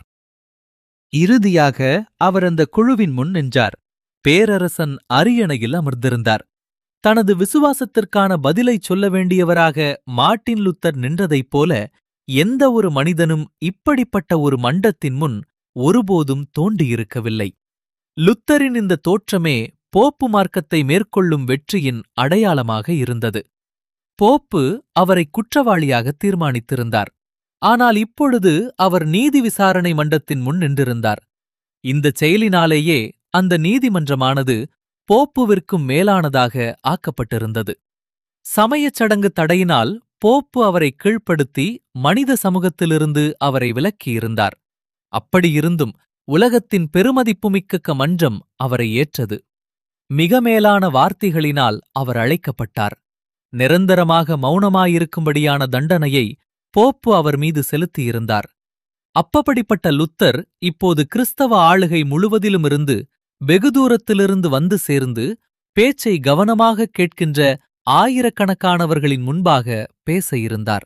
இறுதியாக அவர் அந்த குழுவின் முன் நின்றார் பேரரசன் அரியணையில் அமர்ந்திருந்தார் தனது விசுவாசத்திற்கான பதிலைச் சொல்ல வேண்டியவராக மார்ட்டின் லுத்தர் நின்றதைப் போல எந்த ஒரு மனிதனும் இப்படிப்பட்ட ஒரு மண்டத்தின் முன் ஒருபோதும் தோண்டியிருக்கவில்லை லுத்தரின் இந்த தோற்றமே போப்பு மார்க்கத்தை மேற்கொள்ளும் வெற்றியின் அடையாளமாக இருந்தது போப்பு அவரை குற்றவாளியாக தீர்மானித்திருந்தார் ஆனால் இப்பொழுது அவர் நீதி விசாரணை மன்றத்தின் முன் நின்றிருந்தார் இந்தச் செயலினாலேயே அந்த நீதிமன்றமானது போப்புவிற்கும் மேலானதாக ஆக்கப்பட்டிருந்தது சமயச் சடங்கு தடையினால் போப்பு அவரை கீழ்ப்படுத்தி மனித சமூகத்திலிருந்து அவரை விலக்கியிருந்தார் அப்படியிருந்தும் உலகத்தின் பெருமதிப்புமிக்க மன்றம் அவரை ஏற்றது மிக மேலான வார்த்தைகளினால் அவர் அழைக்கப்பட்டார் நிரந்தரமாக மௌனமாயிருக்கும்படியான தண்டனையை போப்பு அவர் மீது செலுத்தியிருந்தார் அப்பப்படிப்பட்ட லுத்தர் இப்போது கிறிஸ்தவ ஆளுகை முழுவதிலுமிருந்து வெகு தூரத்திலிருந்து வந்து சேர்ந்து பேச்சை கவனமாக கேட்கின்ற ஆயிரக்கணக்கானவர்களின் முன்பாக பேச இருந்தார்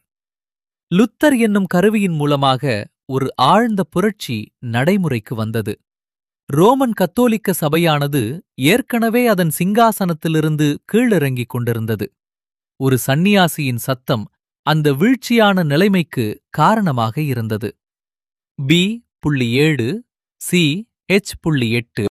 லுத்தர் என்னும் கருவியின் மூலமாக ஒரு ஆழ்ந்த புரட்சி நடைமுறைக்கு வந்தது ரோமன் கத்தோலிக்க சபையானது ஏற்கனவே அதன் சிங்காசனத்திலிருந்து கீழிறங்கிக் கொண்டிருந்தது ஒரு சந்நியாசியின் சத்தம் அந்த வீழ்ச்சியான நிலைமைக்கு காரணமாக இருந்தது பி புள்ளி ஏழு சி எச் புள்ளி எட்டு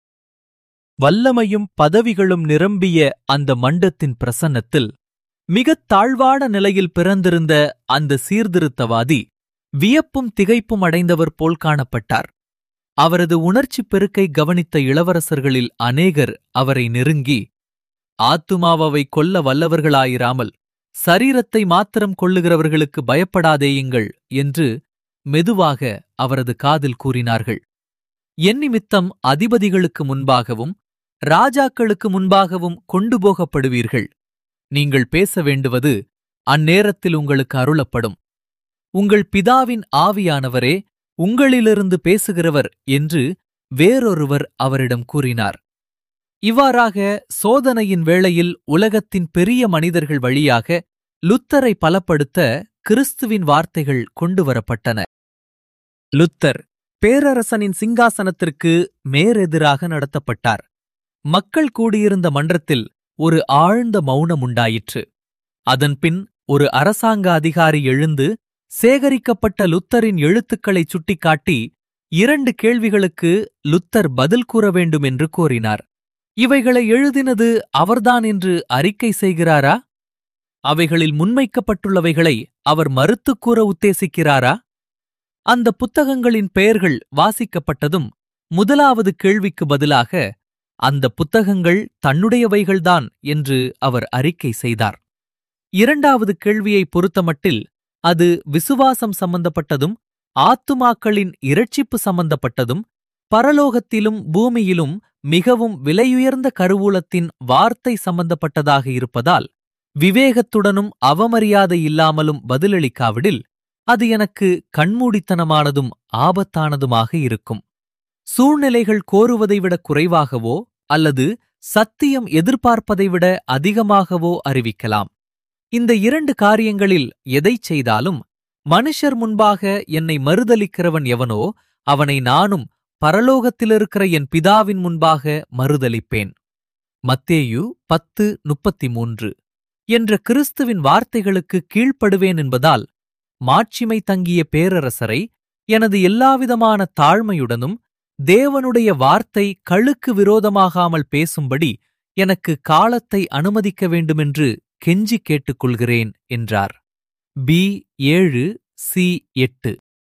வல்லமையும் பதவிகளும் நிரம்பிய அந்த மண்டத்தின் பிரசன்னத்தில் மிகத் தாழ்வான நிலையில் பிறந்திருந்த அந்த சீர்திருத்தவாதி வியப்பும் திகைப்பும் அடைந்தவர் போல் காணப்பட்டார் அவரது உணர்ச்சிப் பெருக்கை கவனித்த இளவரசர்களில் அநேகர் அவரை நெருங்கி ஆத்துமாவை கொல்ல வல்லவர்களாயிராமல் சரீரத்தை மாத்திரம் கொள்ளுகிறவர்களுக்கு பயப்படாதேயுங்கள் என்று மெதுவாக அவரது காதில் கூறினார்கள் என் நிமித்தம் அதிபதிகளுக்கு முன்பாகவும் ராஜாக்களுக்கு முன்பாகவும் கொண்டு போகப்படுவீர்கள் நீங்கள் பேச வேண்டுவது அந்நேரத்தில் உங்களுக்கு அருளப்படும் உங்கள் பிதாவின் ஆவியானவரே உங்களிலிருந்து பேசுகிறவர் என்று வேறொருவர் அவரிடம் கூறினார் இவ்வாறாக சோதனையின் வேளையில் உலகத்தின் பெரிய மனிதர்கள் வழியாக லுத்தரை பலப்படுத்த கிறிஸ்துவின் வார்த்தைகள் கொண்டுவரப்பட்டன லுத்தர் பேரரசனின் சிங்காசனத்திற்கு மேரெதிராக நடத்தப்பட்டார் மக்கள் கூடியிருந்த மன்றத்தில் ஒரு ஆழ்ந்த மௌனம் உண்டாயிற்று அதன்பின் ஒரு அரசாங்க அதிகாரி எழுந்து சேகரிக்கப்பட்ட லுத்தரின் எழுத்துக்களைச் சுட்டிக்காட்டி இரண்டு கேள்விகளுக்கு லுத்தர் பதில் கூற வேண்டும் என்று கோரினார் இவைகளை எழுதினது அவர்தான் என்று அறிக்கை செய்கிறாரா அவைகளில் முன்வைக்கப்பட்டுள்ளவைகளை அவர் மறுத்துக் கூற உத்தேசிக்கிறாரா அந்த புத்தகங்களின் பெயர்கள் வாசிக்கப்பட்டதும் முதலாவது கேள்விக்கு பதிலாக அந்த புத்தகங்கள் தன்னுடையவைகள்தான் என்று அவர் அறிக்கை செய்தார் இரண்டாவது கேள்வியை பொறுத்தமட்டில் அது விசுவாசம் சம்பந்தப்பட்டதும் ஆத்துமாக்களின் இரட்சிப்பு சம்பந்தப்பட்டதும் பரலோகத்திலும் பூமியிலும் மிகவும் விலையுயர்ந்த கருவூலத்தின் வார்த்தை சம்பந்தப்பட்டதாக இருப்பதால் விவேகத்துடனும் அவமரியாதை இல்லாமலும் பதிலளிக்காவிடில் அது எனக்கு கண்மூடித்தனமானதும் ஆபத்தானதுமாக இருக்கும் சூழ்நிலைகள் கோருவதை விட குறைவாகவோ அல்லது சத்தியம் எதிர்பார்ப்பதை விட அதிகமாகவோ அறிவிக்கலாம் இந்த இரண்டு காரியங்களில் எதைச் செய்தாலும் மனுஷர் முன்பாக என்னை மறுதலிக்கிறவன் எவனோ அவனை நானும் பரலோகத்திலிருக்கிற என் பிதாவின் முன்பாக மறுதலிப்பேன் மத்தேயு பத்து முப்பத்தி மூன்று என்ற கிறிஸ்துவின் வார்த்தைகளுக்கு கீழ்ப்படுவேன் என்பதால் மாட்சிமை தங்கிய பேரரசரை எனது எல்லாவிதமான தாழ்மையுடனும் தேவனுடைய வார்த்தை கழுக்கு விரோதமாகாமல் பேசும்படி எனக்கு காலத்தை அனுமதிக்க வேண்டுமென்று கெஞ்சி கேட்டுக்கொள்கிறேன் என்றார் பி ஏழு சி எட்டு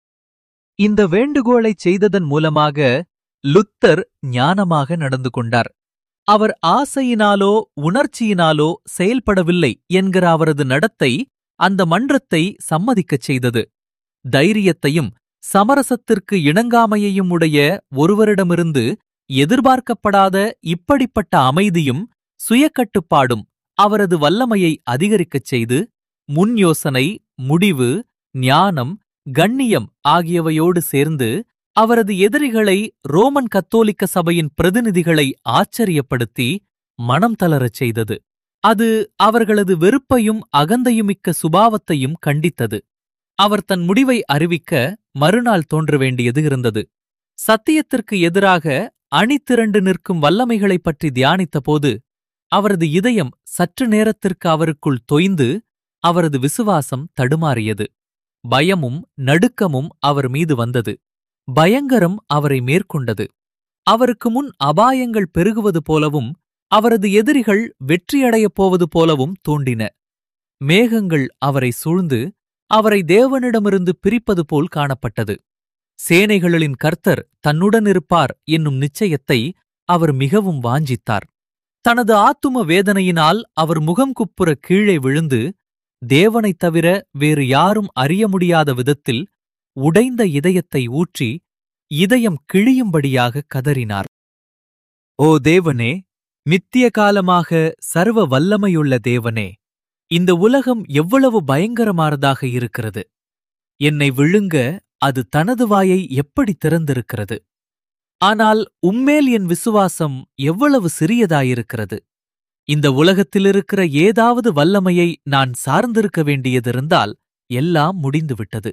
இந்த வேண்டுகோளைச் செய்ததன் மூலமாக லுத்தர் ஞானமாக நடந்து கொண்டார் அவர் ஆசையினாலோ உணர்ச்சியினாலோ செயல்படவில்லை என்கிற அவரது நடத்தை அந்த மன்றத்தை சம்மதிக்கச் செய்தது தைரியத்தையும் சமரசத்திற்கு இணங்காமையையும் உடைய ஒருவரிடமிருந்து எதிர்பார்க்கப்படாத இப்படிப்பட்ட அமைதியும் சுயக்கட்டுப்பாடும் அவரது வல்லமையை அதிகரிக்கச் செய்து முன் யோசனை முடிவு ஞானம் கண்ணியம் ஆகியவையோடு சேர்ந்து அவரது எதிரிகளை ரோமன் கத்தோலிக்க சபையின் பிரதிநிதிகளை ஆச்சரியப்படுத்தி மனம் தளரச் செய்தது அது அவர்களது வெறுப்பையும் அகந்தையுமிக்க சுபாவத்தையும் கண்டித்தது அவர் தன் முடிவை அறிவிக்க மறுநாள் தோன்ற வேண்டியது இருந்தது சத்தியத்திற்கு எதிராக அணிதிரண்டு நிற்கும் வல்லமைகளைப் பற்றி தியானித்தபோது அவரது இதயம் சற்று நேரத்திற்கு அவருக்குள் தொய்ந்து அவரது விசுவாசம் தடுமாறியது பயமும் நடுக்கமும் அவர் மீது வந்தது பயங்கரம் அவரை மேற்கொண்டது அவருக்கு முன் அபாயங்கள் பெருகுவது போலவும் அவரது எதிரிகள் வெற்றியடையப் போவது போலவும் தோன்றின மேகங்கள் அவரை சூழ்ந்து அவரை தேவனிடமிருந்து பிரிப்பது போல் காணப்பட்டது சேனைகளின் கர்த்தர் தன்னுடன் இருப்பார் என்னும் நிச்சயத்தை அவர் மிகவும் வாஞ்சித்தார் தனது ஆத்தும வேதனையினால் அவர் முகம் குப்புற கீழே விழுந்து தேவனைத் தவிர வேறு யாரும் அறிய முடியாத விதத்தில் உடைந்த இதயத்தை ஊற்றி இதயம் கிழியும்படியாக கதறினார் ஓ தேவனே நித்திய காலமாக சர்வ வல்லமையுள்ள தேவனே இந்த உலகம் எவ்வளவு பயங்கரமானதாக இருக்கிறது என்னை விழுங்க அது தனது வாயை எப்படி திறந்திருக்கிறது ஆனால் உம்மேல் என் விசுவாசம் எவ்வளவு சிறியதாயிருக்கிறது இந்த உலகத்திலிருக்கிற ஏதாவது வல்லமையை நான் சார்ந்திருக்க வேண்டியதிருந்தால் எல்லாம் முடிந்துவிட்டது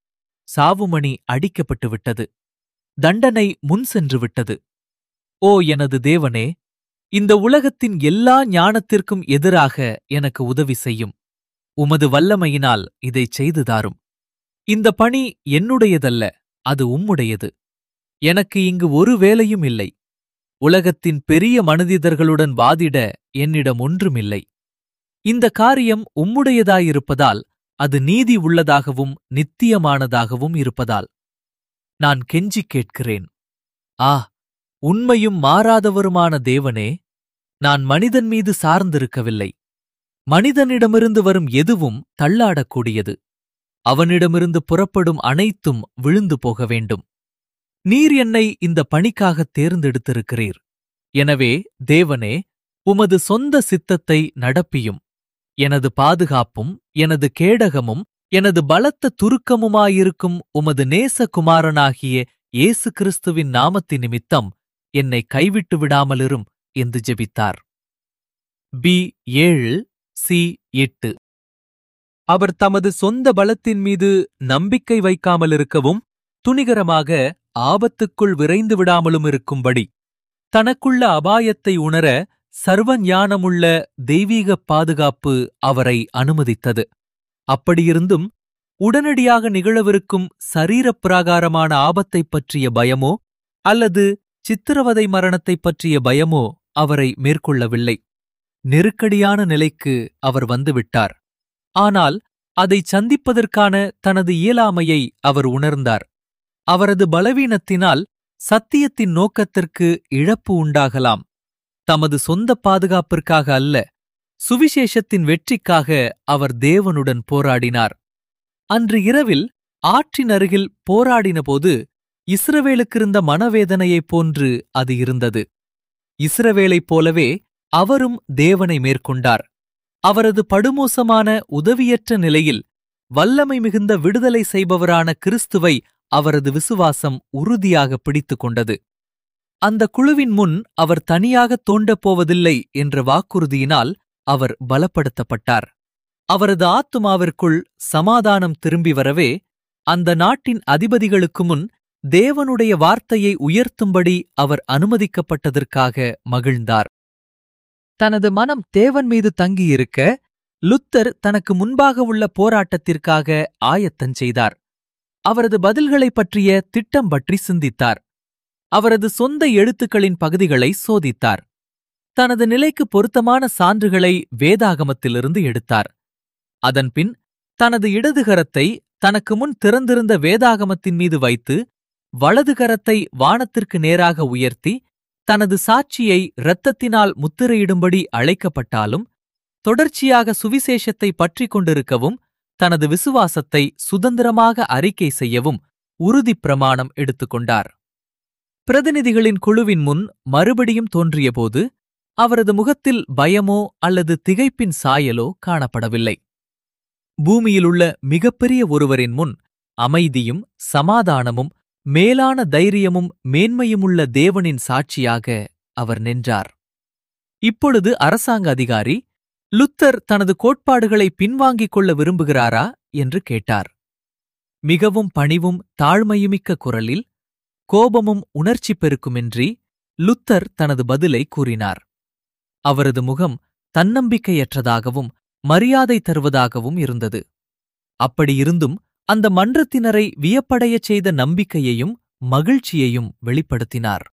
சாவுமணி அடிக்கப்பட்டு விட்டது தண்டனை முன் சென்று விட்டது ஓ எனது தேவனே இந்த உலகத்தின் எல்லா ஞானத்திற்கும் எதிராக எனக்கு உதவி செய்யும் உமது வல்லமையினால் இதைச் செய்து தாரும் இந்த பணி என்னுடையதல்ல அது உம்முடையது எனக்கு இங்கு ஒரு வேலையும் இல்லை உலகத்தின் பெரிய மனிதர்களுடன் வாதிட என்னிடம் ஒன்றுமில்லை இந்த காரியம் உம்முடையதாயிருப்பதால் அது நீதி உள்ளதாகவும் நித்தியமானதாகவும் இருப்பதால் நான் கெஞ்சிக் கேட்கிறேன் ஆ உண்மையும் மாறாதவருமான தேவனே நான் மனிதன் மீது சார்ந்திருக்கவில்லை மனிதனிடமிருந்து வரும் எதுவும் தள்ளாடக்கூடியது அவனிடமிருந்து புறப்படும் அனைத்தும் விழுந்து போக வேண்டும் நீர் என்னை இந்த பணிக்காகத் தேர்ந்தெடுத்திருக்கிறீர் எனவே தேவனே உமது சொந்த சித்தத்தை நடப்பியும் எனது பாதுகாப்பும் எனது கேடகமும் எனது பலத்த துருக்கமுமாயிருக்கும் உமது நேசகுமாரனாகிய இயேசு கிறிஸ்துவின் நாமத்தின் நிமித்தம் என்னை கைவிட்டு விடாமலிரும் என்று ஜெபித்தார் பி ஏழு சி எட்டு அவர் தமது சொந்த பலத்தின் மீது நம்பிக்கை வைக்காமலிருக்கவும் துணிகரமாக ஆபத்துக்குள் விரைந்து விடாமலும் இருக்கும்படி தனக்குள்ள அபாயத்தை உணர சர்வ ஞானமுள்ள தெய்வீகப் பாதுகாப்பு அவரை அனுமதித்தது அப்படியிருந்தும் உடனடியாக நிகழவிருக்கும் சரீரப் பிராகாரமான ஆபத்தைப் பற்றிய பயமோ அல்லது சித்திரவதை மரணத்தைப் பற்றிய பயமோ அவரை மேற்கொள்ளவில்லை நெருக்கடியான நிலைக்கு அவர் வந்துவிட்டார் ஆனால் அதைச் சந்திப்பதற்கான தனது இயலாமையை அவர் உணர்ந்தார் அவரது பலவீனத்தினால் சத்தியத்தின் நோக்கத்திற்கு இழப்பு உண்டாகலாம் தமது சொந்த பாதுகாப்பிற்காக அல்ல சுவிசேஷத்தின் வெற்றிக்காக அவர் தேவனுடன் போராடினார் அன்று இரவில் ஆற்றின் அருகில் போராடினபோது இஸ்ரவேலுக்கிருந்த மனவேதனையைப் போன்று அது இருந்தது இஸ்ரவேலைப் போலவே அவரும் தேவனை மேற்கொண்டார் அவரது படுமோசமான உதவியற்ற நிலையில் வல்லமை மிகுந்த விடுதலை செய்பவரான கிறிஸ்துவை அவரது விசுவாசம் உறுதியாக பிடித்துக் கொண்டது அந்த குழுவின் முன் அவர் தனியாக தோண்டப் போவதில்லை என்ற வாக்குறுதியினால் அவர் பலப்படுத்தப்பட்டார் அவரது ஆத்துமாவிற்குள் சமாதானம் திரும்பி வரவே அந்த நாட்டின் அதிபதிகளுக்கு முன் தேவனுடைய வார்த்தையை உயர்த்தும்படி அவர் அனுமதிக்கப்பட்டதற்காக மகிழ்ந்தார் தனது மனம் தேவன் மீது தங்கியிருக்க லுத்தர் தனக்கு முன்பாக உள்ள போராட்டத்திற்காக ஆயத்தம் செய்தார் அவரது பதில்களைப் பற்றிய திட்டம் பற்றி சிந்தித்தார் அவரது சொந்த எழுத்துக்களின் பகுதிகளை சோதித்தார் தனது நிலைக்கு பொருத்தமான சான்றுகளை வேதாகமத்திலிருந்து எடுத்தார் அதன்பின் தனது இடதுகரத்தை தனக்கு முன் திறந்திருந்த வேதாகமத்தின் மீது வைத்து வலதுகரத்தை வானத்திற்கு நேராக உயர்த்தி தனது சாட்சியை இரத்தத்தினால் முத்திரையிடும்படி அழைக்கப்பட்டாலும் தொடர்ச்சியாக சுவிசேஷத்தை பற்றிக் கொண்டிருக்கவும் தனது விசுவாசத்தை சுதந்திரமாக அறிக்கை செய்யவும் உறுதிப் பிரமாணம் எடுத்துக்கொண்டார் பிரதிநிதிகளின் குழுவின் முன் மறுபடியும் தோன்றியபோது அவரது முகத்தில் பயமோ அல்லது திகைப்பின் சாயலோ காணப்படவில்லை பூமியிலுள்ள மிகப்பெரிய ஒருவரின் முன் அமைதியும் சமாதானமும் மேலான தைரியமும் மேன்மையுமுள்ள தேவனின் சாட்சியாக அவர் நின்றார் இப்பொழுது அரசாங்க அதிகாரி லுத்தர் தனது கோட்பாடுகளை பின்வாங்கிக் கொள்ள விரும்புகிறாரா என்று கேட்டார் மிகவும் பணிவும் தாழ்மையுமிக்க குரலில் கோபமும் உணர்ச்சி பெருக்குமின்றி லுத்தர் தனது பதிலை கூறினார் அவரது முகம் தன்னம்பிக்கையற்றதாகவும் மரியாதை தருவதாகவும் இருந்தது அப்படியிருந்தும் அந்த மன்றத்தினரை வியப்படையச் செய்த நம்பிக்கையையும் மகிழ்ச்சியையும் வெளிப்படுத்தினார்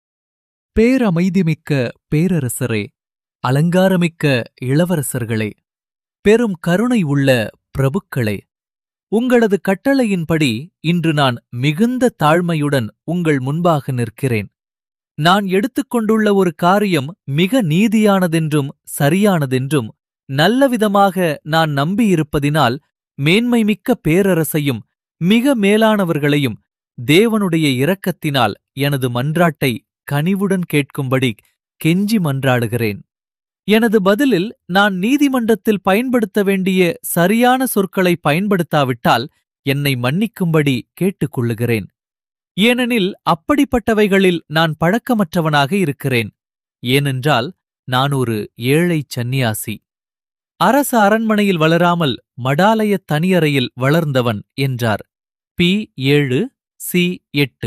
பேரமைதிமிக்க பேரரசரே அலங்காரமிக்க இளவரசர்களே பெரும் கருணை உள்ள பிரபுக்களே உங்களது கட்டளையின்படி இன்று நான் மிகுந்த தாழ்மையுடன் உங்கள் முன்பாக நிற்கிறேன் நான் எடுத்துக்கொண்டுள்ள ஒரு காரியம் மிக நீதியானதென்றும் சரியானதென்றும் நல்லவிதமாக நான் நம்பியிருப்பதினால் மேன்மைமிக்க பேரரசையும் மிக மேலானவர்களையும் தேவனுடைய இரக்கத்தினால் எனது மன்றாட்டை கனிவுடன் கேட்கும்படி கெஞ்சி மன்றாடுகிறேன் எனது பதிலில் நான் நீதிமன்றத்தில் பயன்படுத்த வேண்டிய சரியான சொற்களை பயன்படுத்தாவிட்டால் என்னை மன்னிக்கும்படி கேட்டுக்கொள்ளுகிறேன் ஏனெனில் அப்படிப்பட்டவைகளில் நான் பழக்கமற்றவனாக இருக்கிறேன் ஏனென்றால் நான் ஒரு ஏழை சந்நியாசி அரச அரண்மனையில் வளராமல் மடாலய தனியறையில் வளர்ந்தவன் என்றார் பி ஏழு சி எட்டு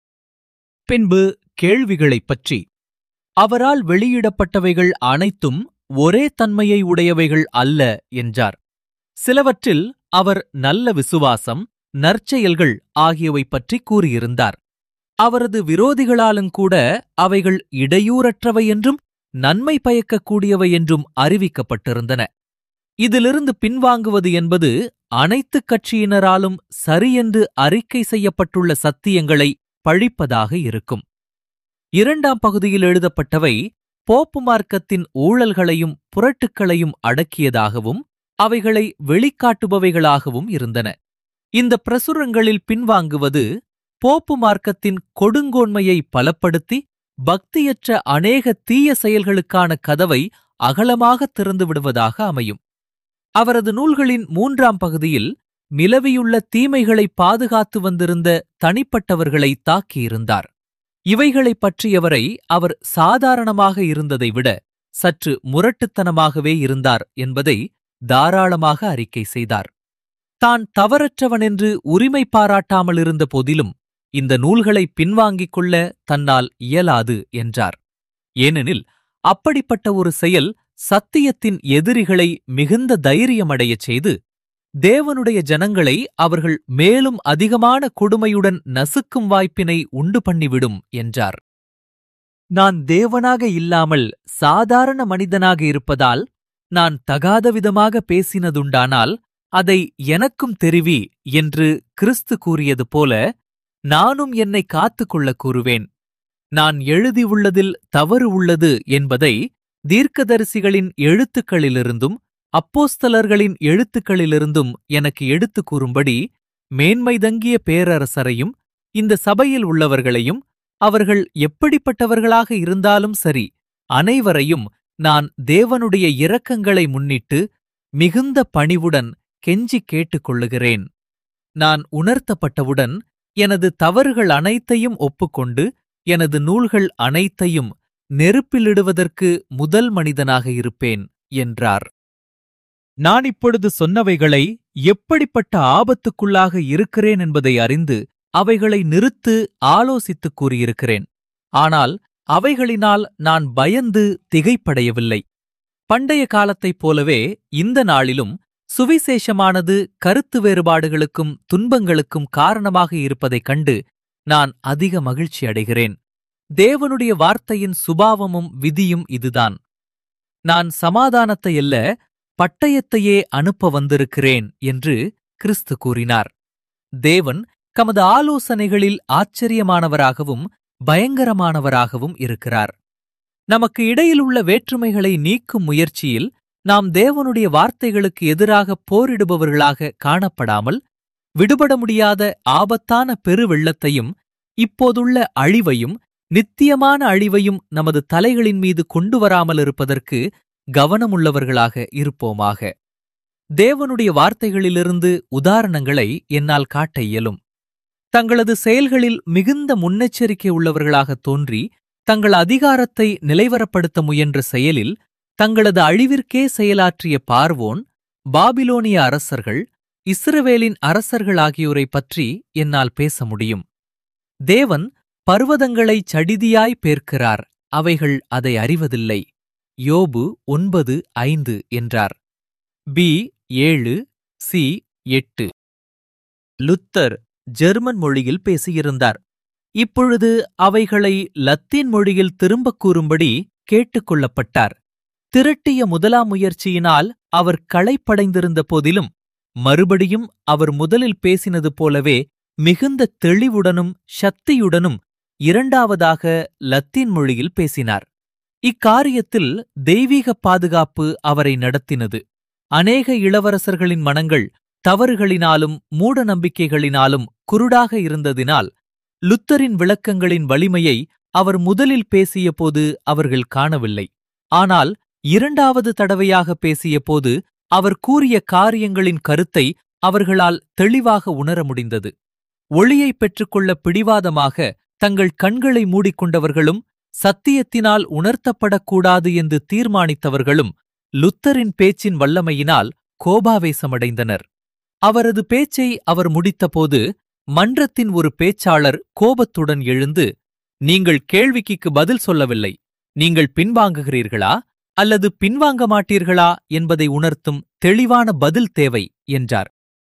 பின்பு கேள்விகளைப் பற்றி அவரால் வெளியிடப்பட்டவைகள் அனைத்தும் ஒரே தன்மையை உடையவைகள் அல்ல என்றார் சிலவற்றில் அவர் நல்ல விசுவாசம் நற்செயல்கள் ஆகியவை பற்றி கூறியிருந்தார் அவரது விரோதிகளாலுங்கூட அவைகள் இடையூறற்றவை என்றும் நன்மை பயக்கக்கூடியவை என்றும் அறிவிக்கப்பட்டிருந்தன இதிலிருந்து பின்வாங்குவது என்பது அனைத்துக் கட்சியினராலும் சரியென்று அறிக்கை செய்யப்பட்டுள்ள சத்தியங்களை பழிப்பதாக இருக்கும் இரண்டாம் பகுதியில் எழுதப்பட்டவை போப்பு மார்க்கத்தின் ஊழல்களையும் புரட்டுக்களையும் அடக்கியதாகவும் அவைகளை வெளிக்காட்டுபவைகளாகவும் இருந்தன இந்த பிரசுரங்களில் பின்வாங்குவது போப்பு மார்க்கத்தின் கொடுங்கோன்மையை பலப்படுத்தி பக்தியற்ற அநேக தீய செயல்களுக்கான கதவை அகலமாக திறந்து விடுவதாக அமையும் அவரது நூல்களின் மூன்றாம் பகுதியில் நிலவியுள்ள தீமைகளை பாதுகாத்து வந்திருந்த தனிப்பட்டவர்களை தாக்கியிருந்தார் இவைகளைப் பற்றியவரை அவர் சாதாரணமாக இருந்ததை விட சற்று முரட்டுத்தனமாகவே இருந்தார் என்பதை தாராளமாக அறிக்கை செய்தார் தான் தவறற்றவனென்று உரிமை பாராட்டாமல் இருந்த போதிலும் இந்த நூல்களை பின்வாங்கிக் கொள்ள தன்னால் இயலாது என்றார் ஏனெனில் அப்படிப்பட்ட ஒரு செயல் சத்தியத்தின் எதிரிகளை மிகுந்த தைரியமடையச் செய்து தேவனுடைய ஜனங்களை அவர்கள் மேலும் அதிகமான கொடுமையுடன் நசுக்கும் வாய்ப்பினை உண்டு பண்ணிவிடும் என்றார் நான் தேவனாக இல்லாமல் சாதாரண மனிதனாக இருப்பதால் நான் தகாத விதமாக பேசினதுண்டானால் அதை எனக்கும் தெரிவி என்று கிறிஸ்து கூறியது போல நானும் என்னை காத்துக்கொள்ளக் கூறுவேன் நான் எழுதியுள்ளதில் தவறு உள்ளது என்பதை தீர்க்கதரிசிகளின் எழுத்துக்களிலிருந்தும் அப்போஸ்தலர்களின் எழுத்துக்களிலிருந்தும் எனக்கு எடுத்துக் கூறும்படி மேன்மைதங்கிய பேரரசரையும் இந்த சபையில் உள்ளவர்களையும் அவர்கள் எப்படிப்பட்டவர்களாக இருந்தாலும் சரி அனைவரையும் நான் தேவனுடைய இரக்கங்களை முன்னிட்டு மிகுந்த பணிவுடன் கெஞ்சி கேட்டுக்கொள்ளுகிறேன் நான் உணர்த்தப்பட்டவுடன் எனது தவறுகள் அனைத்தையும் ஒப்புக்கொண்டு எனது நூல்கள் அனைத்தையும் நெருப்பிலிடுவதற்கு முதல் மனிதனாக இருப்பேன் என்றார் நான் இப்பொழுது சொன்னவைகளை எப்படிப்பட்ட ஆபத்துக்குள்ளாக இருக்கிறேன் என்பதை அறிந்து அவைகளை நிறுத்து ஆலோசித்துக் கூறியிருக்கிறேன் ஆனால் அவைகளினால் நான் பயந்து திகைப்படையவில்லை பண்டைய காலத்தைப் போலவே இந்த நாளிலும் சுவிசேஷமானது கருத்து வேறுபாடுகளுக்கும் துன்பங்களுக்கும் காரணமாக இருப்பதைக் கண்டு நான் அதிக மகிழ்ச்சி அடைகிறேன் தேவனுடைய வார்த்தையின் சுபாவமும் விதியும் இதுதான் நான் சமாதானத்தை அல்ல பட்டயத்தையே அனுப்ப வந்திருக்கிறேன் என்று கிறிஸ்து கூறினார் தேவன் தமது ஆலோசனைகளில் ஆச்சரியமானவராகவும் பயங்கரமானவராகவும் இருக்கிறார் நமக்கு இடையிலுள்ள வேற்றுமைகளை நீக்கும் முயற்சியில் நாம் தேவனுடைய வார்த்தைகளுக்கு எதிராக போரிடுபவர்களாக காணப்படாமல் விடுபட முடியாத ஆபத்தான பெருவெள்ளத்தையும் இப்போதுள்ள அழிவையும் நித்தியமான அழிவையும் நமது தலைகளின் மீது கொண்டு வராமல் இருப்பதற்கு கவனமுள்ளவர்களாக இருப்போமாக தேவனுடைய வார்த்தைகளிலிருந்து உதாரணங்களை என்னால் காட்ட இயலும் தங்களது செயல்களில் மிகுந்த முன்னெச்சரிக்கை உள்ளவர்களாக தோன்றி தங்கள் அதிகாரத்தை நிலைவரப்படுத்த முயன்ற செயலில் தங்களது அழிவிற்கே செயலாற்றிய பார்வோன் பாபிலோனிய அரசர்கள் இஸ்ரவேலின் அரசர்கள் ஆகியோரை பற்றி என்னால் பேச முடியும் தேவன் பர்வதங்களை சடிதியாய் பேர்க்கிறார் அவைகள் அதை அறிவதில்லை யோபு ஒன்பது ஐந்து என்றார் பி ஏழு சி எட்டு லுத்தர் ஜெர்மன் மொழியில் பேசியிருந்தார் இப்பொழுது அவைகளை லத்தீன் மொழியில் திரும்பக் கூறும்படி கேட்டுக்கொள்ளப்பட்டார் திரட்டிய முதலாம் முயற்சியினால் அவர் களைப்படைந்திருந்த போதிலும் மறுபடியும் அவர் முதலில் பேசினது போலவே மிகுந்த தெளிவுடனும் சக்தியுடனும் இரண்டாவதாக லத்தீன் மொழியில் பேசினார் இக்காரியத்தில் தெய்வீக பாதுகாப்பு அவரை நடத்தினது அநேக இளவரசர்களின் மனங்கள் தவறுகளினாலும் மூட நம்பிக்கைகளினாலும் குருடாக இருந்ததினால் லுத்தரின் விளக்கங்களின் வலிமையை அவர் முதலில் பேசியபோது அவர்கள் காணவில்லை ஆனால் இரண்டாவது தடவையாக பேசியபோது அவர் கூறிய காரியங்களின் கருத்தை அவர்களால் தெளிவாக உணர முடிந்தது ஒளியை பெற்றுக்கொள்ள பிடிவாதமாக தங்கள் கண்களை மூடிக்கொண்டவர்களும் சத்தியத்தினால் உணர்த்தப்படக்கூடாது என்று தீர்மானித்தவர்களும் லுத்தரின் பேச்சின் வல்லமையினால் கோபாவேசமடைந்தனர் அவரது பேச்சை அவர் முடித்தபோது மன்றத்தின் ஒரு பேச்சாளர் கோபத்துடன் எழுந்து நீங்கள் கேள்விக்கு பதில் சொல்லவில்லை நீங்கள் பின்வாங்குகிறீர்களா அல்லது பின்வாங்க மாட்டீர்களா என்பதை உணர்த்தும் தெளிவான பதில் தேவை என்றார்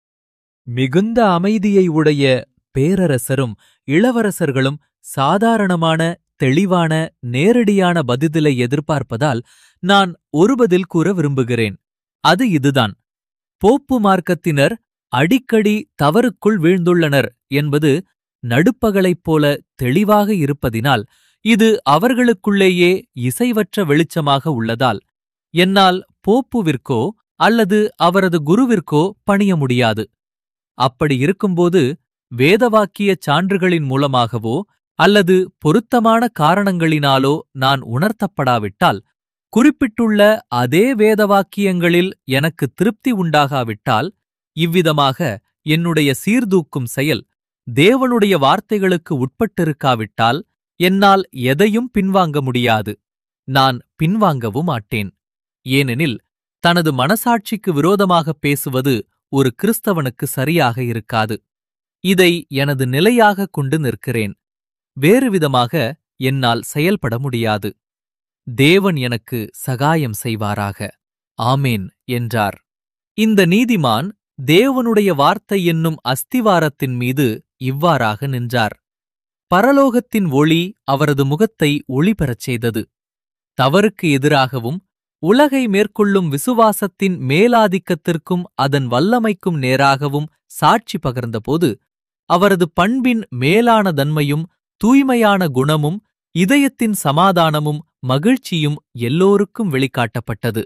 மிகுந்த அமைதியை உடைய பேரரசரும் இளவரசர்களும் சாதாரணமான தெளிவான நேரடியான பதிலை எதிர்பார்ப்பதால் நான் ஒரு பதில் கூற விரும்புகிறேன் அது இதுதான் போப்பு மார்க்கத்தினர் அடிக்கடி தவறுக்குள் வீழ்ந்துள்ளனர் என்பது நடுப்பகலைப் போல தெளிவாக இருப்பதினால் இது அவர்களுக்குள்ளேயே இசைவற்ற வெளிச்சமாக உள்ளதால் என்னால் போப்புவிற்கோ அல்லது அவரது குருவிற்கோ பணிய முடியாது அப்படி இருக்கும்போது வேதவாக்கிய சான்றுகளின் மூலமாகவோ அல்லது பொருத்தமான காரணங்களினாலோ நான் உணர்த்தப்படாவிட்டால் குறிப்பிட்டுள்ள அதே வேதவாக்கியங்களில் எனக்கு திருப்தி உண்டாகாவிட்டால் இவ்விதமாக என்னுடைய சீர்தூக்கும் செயல் தேவனுடைய வார்த்தைகளுக்கு உட்பட்டிருக்காவிட்டால் என்னால் எதையும் பின்வாங்க முடியாது நான் பின்வாங்கவும் மாட்டேன் ஏனெனில் தனது மனசாட்சிக்கு விரோதமாக பேசுவது ஒரு கிறிஸ்தவனுக்கு சரியாக இருக்காது இதை எனது நிலையாக கொண்டு நிற்கிறேன் வேறுவிதமாக என்னால் செயல்பட முடியாது தேவன் எனக்கு சகாயம் செய்வாராக ஆமேன் என்றார் இந்த நீதிமான் தேவனுடைய வார்த்தை என்னும் அஸ்திவாரத்தின் மீது இவ்வாறாக நின்றார் பரலோகத்தின் ஒளி அவரது முகத்தை ஒளி பெறச் செய்தது தவறுக்கு எதிராகவும் உலகை மேற்கொள்ளும் விசுவாசத்தின் மேலாதிக்கத்திற்கும் அதன் வல்லமைக்கும் நேராகவும் சாட்சி பகர்ந்தபோது அவரது பண்பின் மேலான தன்மையும் தூய்மையான குணமும் இதயத்தின் சமாதானமும் மகிழ்ச்சியும் எல்லோருக்கும் வெளிக்காட்டப்பட்டது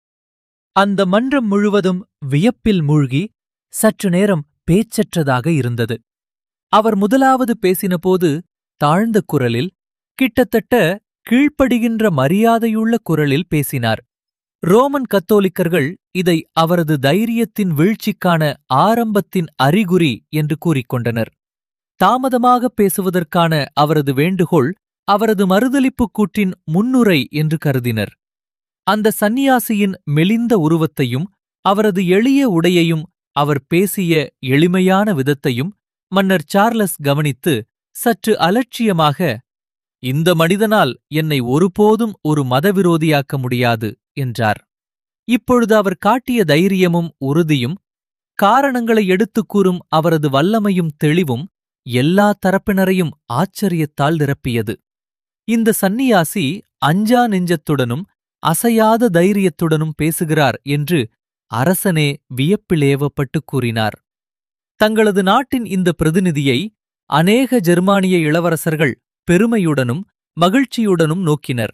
அந்த மன்றம் முழுவதும் வியப்பில் மூழ்கி சற்று நேரம் பேச்சற்றதாக இருந்தது அவர் முதலாவது பேசினபோது தாழ்ந்த குரலில் கிட்டத்தட்ட கீழ்ப்படுகின்ற மரியாதையுள்ள குரலில் பேசினார் ரோமன் கத்தோலிக்கர்கள் இதை அவரது தைரியத்தின் வீழ்ச்சிக்கான ஆரம்பத்தின் அறிகுறி என்று கூறிக்கொண்டனர் தாமதமாக பேசுவதற்கான அவரது வேண்டுகோள் அவரது மறுதலிப்புக் கூற்றின் முன்னுரை என்று கருதினர் அந்த சந்நியாசியின் மெலிந்த உருவத்தையும் அவரது எளிய உடையையும் அவர் பேசிய எளிமையான விதத்தையும் மன்னர் சார்லஸ் கவனித்து சற்று அலட்சியமாக இந்த மனிதனால் என்னை ஒருபோதும் ஒரு மதவிரோதியாக்க முடியாது என்றார் இப்பொழுது அவர் காட்டிய தைரியமும் உறுதியும் காரணங்களை எடுத்துக் கூறும் அவரது வல்லமையும் தெளிவும் எல்லா தரப்பினரையும் ஆச்சரியத்தால் நிரப்பியது இந்த சந்நியாசி அஞ்சா நெஞ்சத்துடனும் அசையாத தைரியத்துடனும் பேசுகிறார் என்று அரசனே வியப்பிலேவப்பட்டுக் கூறினார் தங்களது நாட்டின் இந்த பிரதிநிதியை அநேக ஜெர்மானிய இளவரசர்கள் பெருமையுடனும் மகிழ்ச்சியுடனும் நோக்கினர்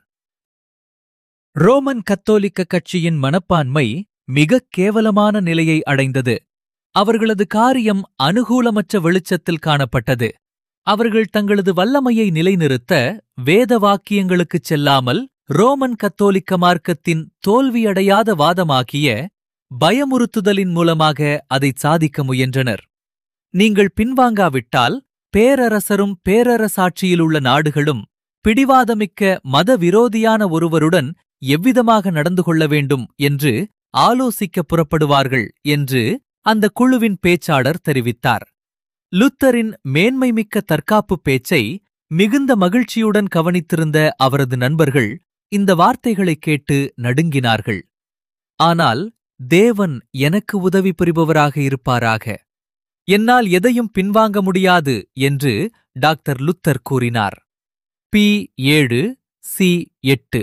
ரோமன் கத்தோலிக்க கட்சியின் மனப்பான்மை மிகக் கேவலமான நிலையை அடைந்தது அவர்களது காரியம் அனுகூலமற்ற வெளிச்சத்தில் காணப்பட்டது அவர்கள் தங்களது வல்லமையை நிலைநிறுத்த வேத வாக்கியங்களுக்குச் செல்லாமல் ரோமன் கத்தோலிக்க மார்க்கத்தின் தோல்வியடையாத வாதமாகிய பயமுறுத்துதலின் மூலமாக அதைச் சாதிக்க முயன்றனர் நீங்கள் பின்வாங்காவிட்டால் பேரரசரும் பேரரசாட்சியிலுள்ள நாடுகளும் பிடிவாதமிக்க மத விரோதியான ஒருவருடன் எவ்விதமாக நடந்து கொள்ள வேண்டும் என்று ஆலோசிக்கப் புறப்படுவார்கள் என்று அந்த குழுவின் பேச்சாளர் தெரிவித்தார் லுத்தரின் மேன்மைமிக்க தற்காப்புப் பேச்சை மிகுந்த மகிழ்ச்சியுடன் கவனித்திருந்த அவரது நண்பர்கள் இந்த வார்த்தைகளைக் கேட்டு நடுங்கினார்கள் ஆனால் தேவன் எனக்கு உதவி புரிபவராக இருப்பாராக என்னால் எதையும் பின்வாங்க முடியாது என்று டாக்டர் லுத்தர் கூறினார் பி ஏழு சி எட்டு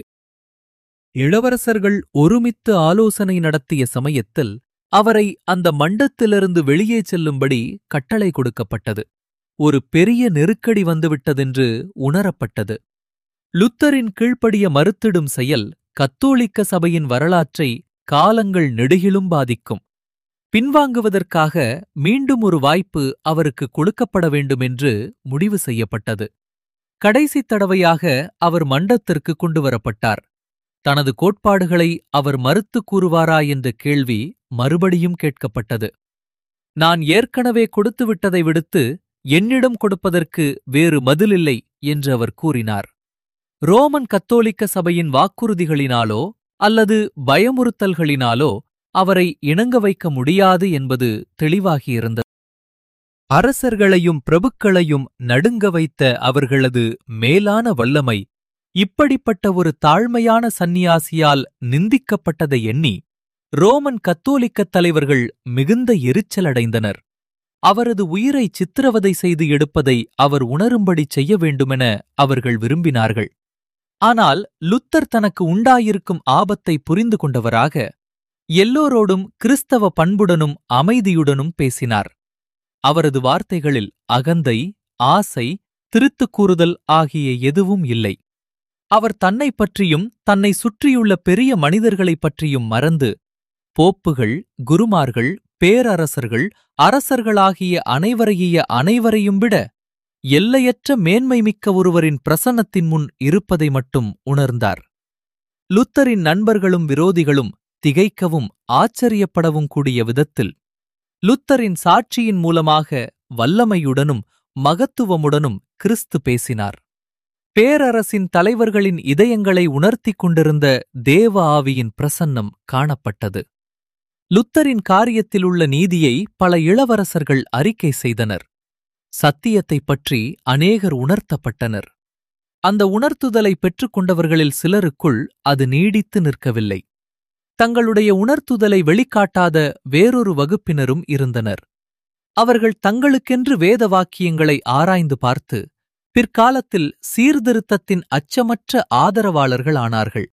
இளவரசர்கள் ஒருமித்து ஆலோசனை நடத்திய சமயத்தில் அவரை அந்த மண்டத்திலிருந்து வெளியே செல்லும்படி கட்டளை கொடுக்கப்பட்டது ஒரு பெரிய நெருக்கடி வந்துவிட்டதென்று உணரப்பட்டது லுத்தரின் கீழ்ப்படிய மறுத்திடும் செயல் கத்தோலிக்க சபையின் வரலாற்றை காலங்கள் நெடுகிலும் பாதிக்கும் பின்வாங்குவதற்காக மீண்டும் ஒரு வாய்ப்பு அவருக்கு கொடுக்கப்பட வேண்டுமென்று முடிவு செய்யப்பட்டது கடைசித் தடவையாக அவர் மண்டத்திற்கு கொண்டுவரப்பட்டார் தனது கோட்பாடுகளை அவர் மறுத்து கூறுவாரா என்ற கேள்வி மறுபடியும் கேட்கப்பட்டது நான் ஏற்கனவே கொடுத்துவிட்டதை விடுத்து என்னிடம் கொடுப்பதற்கு வேறு பதிலில்லை என்று அவர் கூறினார் ரோமன் கத்தோலிக்க சபையின் வாக்குறுதிகளினாலோ அல்லது பயமுறுத்தல்களினாலோ அவரை இணங்க வைக்க முடியாது என்பது தெளிவாகியிருந்தது அரசர்களையும் பிரபுக்களையும் நடுங்க வைத்த அவர்களது மேலான வல்லமை இப்படிப்பட்ட ஒரு தாழ்மையான சந்நியாசியால் நிந்திக்கப்பட்டதை எண்ணி ரோமன் கத்தோலிக்கத் தலைவர்கள் மிகுந்த எரிச்சலடைந்தனர் அவரது உயிரை சித்திரவதை செய்து எடுப்பதை அவர் உணரும்படி செய்ய வேண்டுமென அவர்கள் விரும்பினார்கள் ஆனால் லுத்தர் தனக்கு உண்டாயிருக்கும் ஆபத்தை புரிந்து கொண்டவராக எல்லோரோடும் கிறிஸ்தவ பண்புடனும் அமைதியுடனும் பேசினார் அவரது வார்த்தைகளில் அகந்தை ஆசை திருத்துக் கூறுதல் ஆகிய எதுவும் இல்லை அவர் தன்னைப் பற்றியும் தன்னை சுற்றியுள்ள பெரிய மனிதர்களைப் பற்றியும் மறந்து போப்புகள் குருமார்கள் பேரரசர்கள் அரசர்களாகிய அனைவரைய அனைவரையும் விட எல்லையற்ற மேன்மைமிக்க ஒருவரின் பிரசன்னத்தின் முன் இருப்பதை மட்டும் உணர்ந்தார் லுத்தரின் நண்பர்களும் விரோதிகளும் திகைக்கவும் ஆச்சரியப்படவும் கூடிய விதத்தில் லுத்தரின் சாட்சியின் மூலமாக வல்லமையுடனும் மகத்துவமுடனும் கிறிஸ்து பேசினார் பேரரசின் தலைவர்களின் இதயங்களை உணர்த்திக் கொண்டிருந்த தேவ ஆவியின் பிரசன்னம் காணப்பட்டது லுத்தரின் காரியத்தில் உள்ள நீதியை பல இளவரசர்கள் அறிக்கை செய்தனர் சத்தியத்தைப் பற்றி அநேகர் உணர்த்தப்பட்டனர் அந்த உணர்த்துதலை பெற்றுக்கொண்டவர்களில் சிலருக்குள் அது நீடித்து நிற்கவில்லை தங்களுடைய உணர்த்துதலை வெளிக்காட்டாத வேறொரு வகுப்பினரும் இருந்தனர் அவர்கள் தங்களுக்கென்று வேத வாக்கியங்களை ஆராய்ந்து பார்த்து பிற்காலத்தில் சீர்திருத்தத்தின் அச்சமற்ற ஆதரவாளர்கள் ஆனார்கள்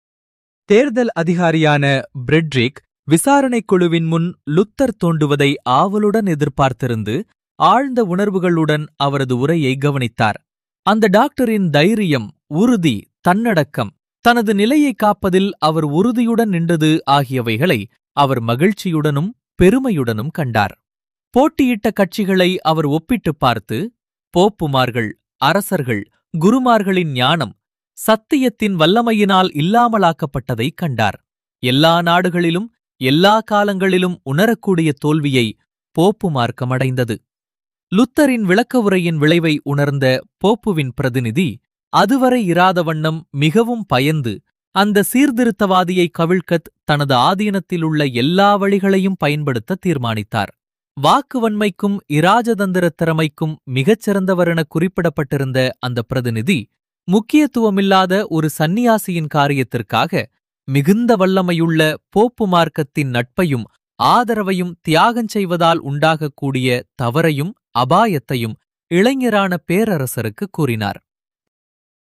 தேர்தல் அதிகாரியான பிரெட்ரிக் விசாரணைக் குழுவின் முன் லுத்தர் தோண்டுவதை ஆவலுடன் எதிர்பார்த்திருந்து ஆழ்ந்த உணர்வுகளுடன் அவரது உரையை கவனித்தார் அந்த டாக்டரின் தைரியம் உறுதி தன்னடக்கம் தனது நிலையை காப்பதில் அவர் உறுதியுடன் நின்றது ஆகியவைகளை அவர் மகிழ்ச்சியுடனும் பெருமையுடனும் கண்டார் போட்டியிட்ட கட்சிகளை அவர் ஒப்பிட்டுப் பார்த்து போப்புமார்கள் அரசர்கள் குருமார்களின் ஞானம் சத்தியத்தின் வல்லமையினால் இல்லாமலாக்கப்பட்டதைக் கண்டார் எல்லா நாடுகளிலும் எல்லா காலங்களிலும் உணரக்கூடிய தோல்வியை போப்பு மார்க்கம் அடைந்தது லுத்தரின் விளக்க உரையின் விளைவை உணர்ந்த போப்புவின் பிரதிநிதி அதுவரை இராத வண்ணம் மிகவும் பயந்து அந்த சீர்திருத்தவாதியை கவிழ்க்கத் தனது ஆதீனத்திலுள்ள எல்லா வழிகளையும் பயன்படுத்த தீர்மானித்தார் வாக்குவன்மைக்கும் இராஜதந்திர திறமைக்கும் மிகச்சிறந்தவரென குறிப்பிடப்பட்டிருந்த அந்த பிரதிநிதி முக்கியத்துவமில்லாத ஒரு சந்நியாசியின் காரியத்திற்காக மிகுந்த வல்லமையுள்ள போப்பு மார்க்கத்தின் நட்பையும் ஆதரவையும் தியாகஞ் செய்வதால் உண்டாகக்கூடிய தவறையும் அபாயத்தையும் இளைஞரான பேரரசருக்கு கூறினார்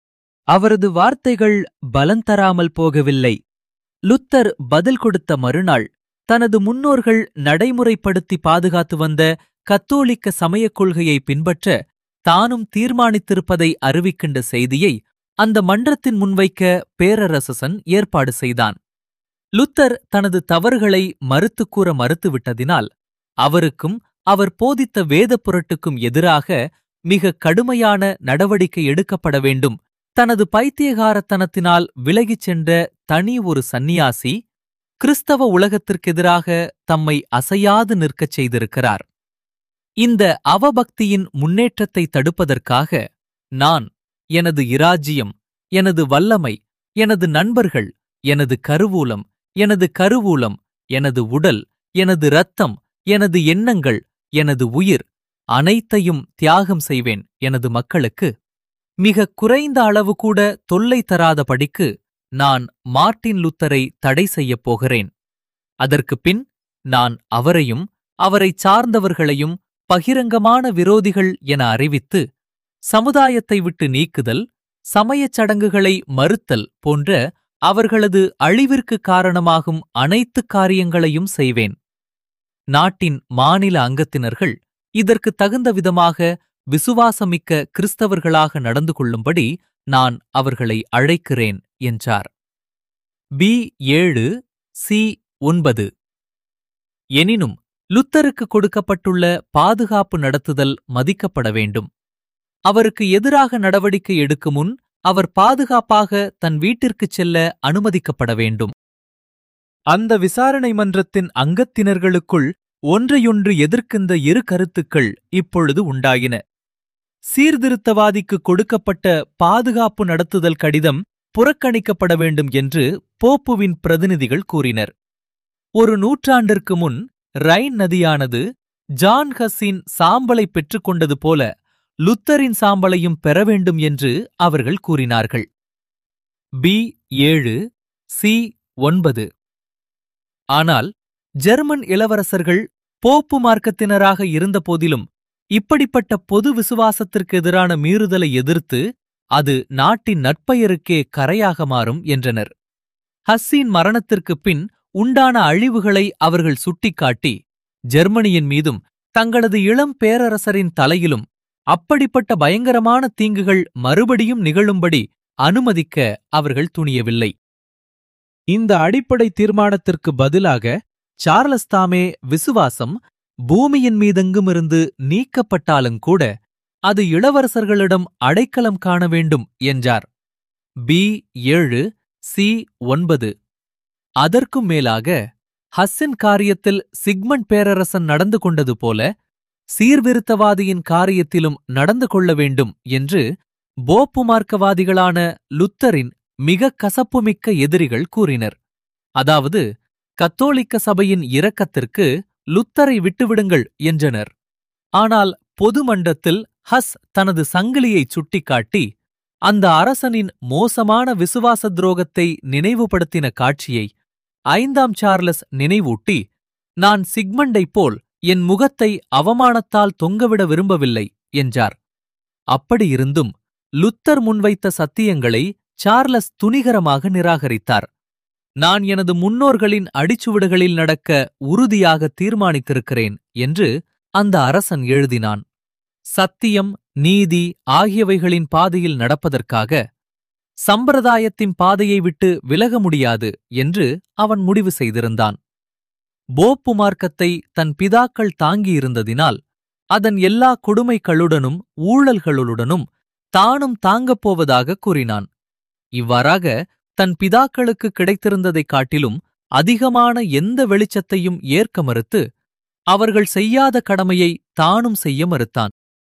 அவரது வார்த்தைகள் பலந்தராமல் போகவில்லை லுத்தர் பதில் கொடுத்த மறுநாள் தனது முன்னோர்கள் நடைமுறைப்படுத்தி பாதுகாத்து வந்த கத்தோலிக்க சமயக் கொள்கையை பின்பற்ற தானும் தீர்மானித்திருப்பதை அறிவிக்கின்ற செய்தியை அந்த மன்றத்தின் முன்வைக்க பேரரசன் ஏற்பாடு செய்தான் லுத்தர் தனது தவறுகளை மறுத்துக் கூற மறுத்துவிட்டதினால் அவருக்கும் அவர் போதித்த வேத புரட்டுக்கும் எதிராக மிக கடுமையான நடவடிக்கை எடுக்கப்பட வேண்டும் தனது பைத்தியகாரத்தனத்தினால் விலகிச் சென்ற தனி ஒரு சந்நியாசி கிறிஸ்தவ உலகத்திற்கெதிராக தம்மை அசையாது நிற்கச் செய்திருக்கிறார் இந்த அவபக்தியின் முன்னேற்றத்தை தடுப்பதற்காக நான் எனது இராஜ்யம் எனது வல்லமை எனது நண்பர்கள் எனது கருவூலம் எனது கருவூலம் எனது உடல் எனது இரத்தம் எனது எண்ணங்கள் எனது உயிர் அனைத்தையும் தியாகம் செய்வேன் எனது மக்களுக்கு மிக குறைந்த அளவு கூட தொல்லை தராதபடிக்கு நான் மார்ட்டின் லுத்தரை தடை செய்யப் போகிறேன் அதற்குப் பின் நான் அவரையும் அவரைச் சார்ந்தவர்களையும் பகிரங்கமான விரோதிகள் என அறிவித்து சமுதாயத்தை விட்டு நீக்குதல் சமயச் சடங்குகளை மறுத்தல் போன்ற அவர்களது அழிவிற்கு காரணமாகும் அனைத்து காரியங்களையும் செய்வேன் நாட்டின் மாநில அங்கத்தினர்கள் இதற்கு தகுந்த விதமாக விசுவாசமிக்க கிறிஸ்தவர்களாக நடந்து கொள்ளும்படி நான் அவர்களை அழைக்கிறேன் என்றார் பி ஏழு சி ஒன்பது எனினும் லுத்தருக்கு கொடுக்கப்பட்டுள்ள பாதுகாப்பு நடத்துதல் மதிக்கப்பட வேண்டும் அவருக்கு எதிராக நடவடிக்கை எடுக்கும் முன் அவர் பாதுகாப்பாக தன் வீட்டிற்குச் செல்ல அனுமதிக்கப்பட வேண்டும் அந்த விசாரணை மன்றத்தின் அங்கத்தினர்களுக்குள் ஒன்றையொன்று எதிர்க்கின்ற இரு கருத்துக்கள் இப்பொழுது உண்டாயின சீர்திருத்தவாதிக்கு கொடுக்கப்பட்ட பாதுகாப்பு நடத்துதல் கடிதம் புறக்கணிக்கப்பட வேண்டும் என்று போப்புவின் பிரதிநிதிகள் கூறினர் ஒரு நூற்றாண்டிற்கு முன் ரைன் நதியானது ஜான் ஹஸ்ஸின் சாம்பலை பெற்றுக்கொண்டது போல லுத்தரின் சாம்பலையும் பெற வேண்டும் என்று அவர்கள் கூறினார்கள் பி ஏழு சி ஒன்பது ஆனால் ஜெர்மன் இளவரசர்கள் போப்பு மார்க்கத்தினராக இருந்தபோதிலும் இப்படிப்பட்ட பொது விசுவாசத்திற்கு எதிரான மீறுதலை எதிர்த்து அது நாட்டின் நற்பெயருக்கே கரையாக மாறும் என்றனர் ஹஸ்ஸின் மரணத்திற்குப் பின் உண்டான அழிவுகளை அவர்கள் சுட்டிக்காட்டி ஜெர்மனியின் மீதும் தங்களது இளம் பேரரசரின் தலையிலும் அப்படிப்பட்ட பயங்கரமான தீங்குகள் மறுபடியும் நிகழும்படி அனுமதிக்க அவர்கள் துணியவில்லை இந்த அடிப்படை தீர்மானத்திற்கு பதிலாக சார்லஸ் தாமே விசுவாசம் பூமியின் மீதெங்குமிருந்து நீக்கப்பட்டாலுங்கூட அது இளவரசர்களிடம் அடைக்கலம் காண வேண்டும் என்றார் பி ஏழு சி ஒன்பது அதற்கும் மேலாக ஹஸ்ஸின் காரியத்தில் சிக்மண்ட் பேரரசன் நடந்து கொண்டது போல சீர்திருத்தவாதியின் காரியத்திலும் நடந்து கொள்ள வேண்டும் என்று போப்பு மார்க்கவாதிகளான லுத்தரின் மிக கசப்புமிக்க எதிரிகள் கூறினர் அதாவது கத்தோலிக்க சபையின் இரக்கத்திற்கு லுத்தரை விட்டுவிடுங்கள் என்றனர் ஆனால் பொது மன்றத்தில் ஹஸ் தனது சங்கிலியைச் சுட்டிக்காட்டி அந்த அரசனின் மோசமான விசுவாச துரோகத்தை நினைவுபடுத்தின காட்சியை ஐந்தாம் சார்லஸ் நினைவூட்டி நான் சிக்மண்டைப் போல் என் முகத்தை அவமானத்தால் தொங்கவிட விரும்பவில்லை என்றார் அப்படியிருந்தும் லுத்தர் முன்வைத்த சத்தியங்களை சார்லஸ் துணிகரமாக நிராகரித்தார் நான் எனது முன்னோர்களின் அடிச்சுவடுகளில் நடக்க உறுதியாக தீர்மானித்திருக்கிறேன் என்று அந்த அரசன் எழுதினான் சத்தியம் நீதி ஆகியவைகளின் பாதையில் நடப்பதற்காக சம்பிரதாயத்தின் பாதையை விட்டு விலக முடியாது என்று அவன் முடிவு செய்திருந்தான் போப்பு மார்க்கத்தை தன் பிதாக்கள் தாங்கியிருந்ததினால் அதன் எல்லா கொடுமைகளுடனும் ஊழல்களுடனும் தானும் தாங்கப் போவதாக கூறினான் இவ்வாறாக தன் பிதாக்களுக்கு கிடைத்திருந்ததைக் காட்டிலும் அதிகமான எந்த வெளிச்சத்தையும் ஏற்க மறுத்து அவர்கள் செய்யாத கடமையை தானும் செய்ய மறுத்தான்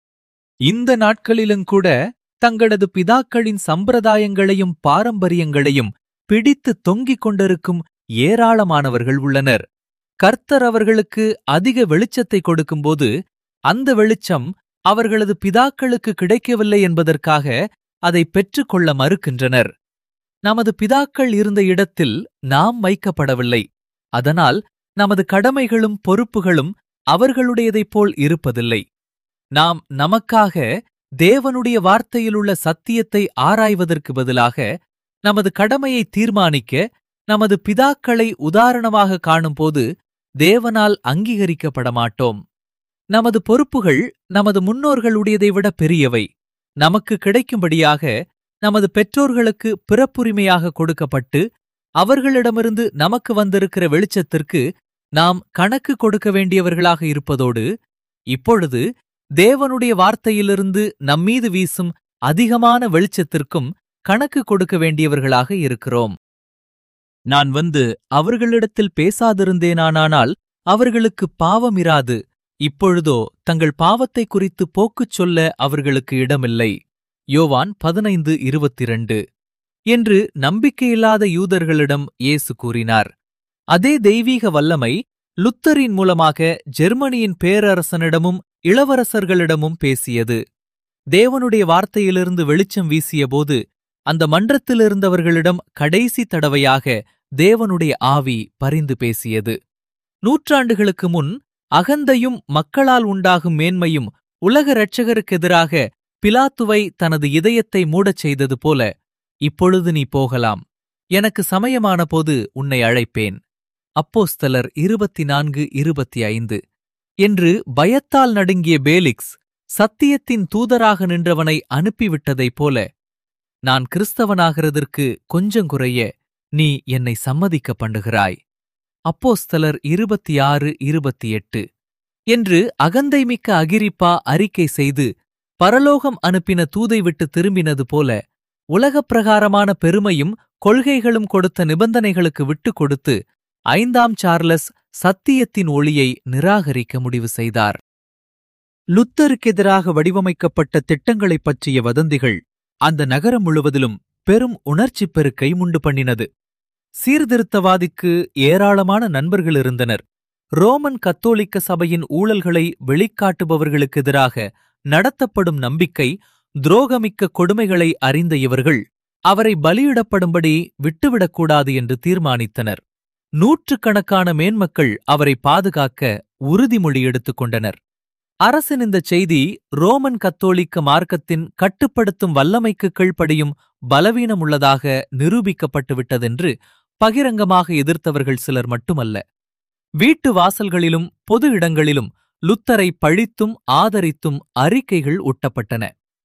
இந்த நாட்களிலுங்கூட தங்களது பிதாக்களின் சம்பிரதாயங்களையும் பாரம்பரியங்களையும் பிடித்து தொங்கிக் கொண்டிருக்கும் ஏராளமானவர்கள் உள்ளனர் கர்த்தர் அவர்களுக்கு அதிக வெளிச்சத்தை கொடுக்கும்போது அந்த வெளிச்சம் அவர்களது பிதாக்களுக்கு கிடைக்கவில்லை என்பதற்காக அதை பெற்றுக்கொள்ள மறுக்கின்றனர் நமது பிதாக்கள் இருந்த இடத்தில் நாம் வைக்கப்படவில்லை அதனால் நமது கடமைகளும் பொறுப்புகளும் அவர்களுடையதைப் போல் இருப்பதில்லை நாம் நமக்காக தேவனுடைய வார்த்தையிலுள்ள சத்தியத்தை ஆராய்வதற்கு பதிலாக நமது கடமையை தீர்மானிக்க நமது பிதாக்களை உதாரணமாக காணும்போது தேவனால் அங்கீகரிக்கப்பட மாட்டோம் நமது பொறுப்புகள் நமது முன்னோர்களுடையதை விட பெரியவை நமக்கு கிடைக்கும்படியாக நமது பெற்றோர்களுக்கு பிறப்புரிமையாக கொடுக்கப்பட்டு அவர்களிடமிருந்து நமக்கு வந்திருக்கிற வெளிச்சத்திற்கு நாம் கணக்கு கொடுக்க வேண்டியவர்களாக இருப்பதோடு இப்பொழுது தேவனுடைய வார்த்தையிலிருந்து நம்மீது வீசும் அதிகமான வெளிச்சத்திற்கும் கணக்கு கொடுக்க வேண்டியவர்களாக இருக்கிறோம் நான் வந்து அவர்களிடத்தில் பேசாதிருந்தேனானால் அவர்களுக்கு பாவமிராது இப்பொழுதோ தங்கள் பாவத்தை குறித்து போக்குச் சொல்ல அவர்களுக்கு இடமில்லை யோவான் பதினைந்து இருபத்திரண்டு என்று நம்பிக்கையில்லாத யூதர்களிடம் இயேசு கூறினார் அதே தெய்வீக வல்லமை லுத்தரின் மூலமாக ஜெர்மனியின் பேரரசனிடமும் இளவரசர்களிடமும் பேசியது தேவனுடைய வார்த்தையிலிருந்து வெளிச்சம் வீசியபோது அந்த மன்றத்திலிருந்தவர்களிடம் கடைசி தடவையாக தேவனுடைய ஆவி பரிந்து பேசியது நூற்றாண்டுகளுக்கு முன் அகந்தையும் மக்களால் உண்டாகும் மேன்மையும் உலக இரட்சகருக்கெதிராக பிலாத்துவை தனது இதயத்தை மூடச் செய்தது போல இப்பொழுது நீ போகலாம் எனக்கு சமயமான போது உன்னை அழைப்பேன் அப்போஸ்தலர் இருபத்தி நான்கு இருபத்தி ஐந்து என்று பயத்தால் நடுங்கிய பேலிக்ஸ் சத்தியத்தின் தூதராக நின்றவனை அனுப்பிவிட்டதைப் போல நான் கிறிஸ்தவனாகிறதற்கு கொஞ்சம் குறைய நீ என்னை சம்மதிக்க பண்ணுகிறாய் அப்போஸ்தலர் இருபத்தி ஆறு இருபத்தி எட்டு என்று அகந்தைமிக்க அகிரிப்பா அறிக்கை செய்து பரலோகம் அனுப்பின தூதை விட்டு திரும்பினது போல உலகப் பிரகாரமான பெருமையும் கொள்கைகளும் கொடுத்த நிபந்தனைகளுக்கு விட்டுக் கொடுத்து ஐந்தாம் சார்லஸ் சத்தியத்தின் ஒளியை நிராகரிக்க முடிவு செய்தார் லுத்தருக்கெதிராக வடிவமைக்கப்பட்ட திட்டங்களைப் பற்றிய வதந்திகள் அந்த நகரம் முழுவதிலும் பெரும் உணர்ச்சிப் பெருக்கை உண்டு பண்ணினது சீர்திருத்தவாதிக்கு ஏராளமான நண்பர்கள் இருந்தனர் ரோமன் கத்தோலிக்க சபையின் ஊழல்களை வெளிக்காட்டுபவர்களுக்கு எதிராக நடத்தப்படும் நம்பிக்கை துரோகமிக்க கொடுமைகளை அறிந்த இவர்கள் அவரை பலியிடப்படும்படி விட்டுவிடக்கூடாது என்று தீர்மானித்தனர் நூற்றுக்கணக்கான மேன்மக்கள் அவரை பாதுகாக்க உறுதிமொழி எடுத்துக் கொண்டனர் அரசின் இந்த செய்தி ரோமன் கத்தோலிக்க மார்க்கத்தின் கட்டுப்படுத்தும் வல்லமைக்கு கீழ்ப்படியும் பலவீனமுள்ளதாக நிரூபிக்கப்பட்டுவிட்டதென்று பகிரங்கமாக எதிர்த்தவர்கள் சிலர் மட்டுமல்ல வீட்டு வாசல்களிலும் பொது இடங்களிலும் லுத்தரை பழித்தும் ஆதரித்தும் அறிக்கைகள் ஒட்டப்பட்டன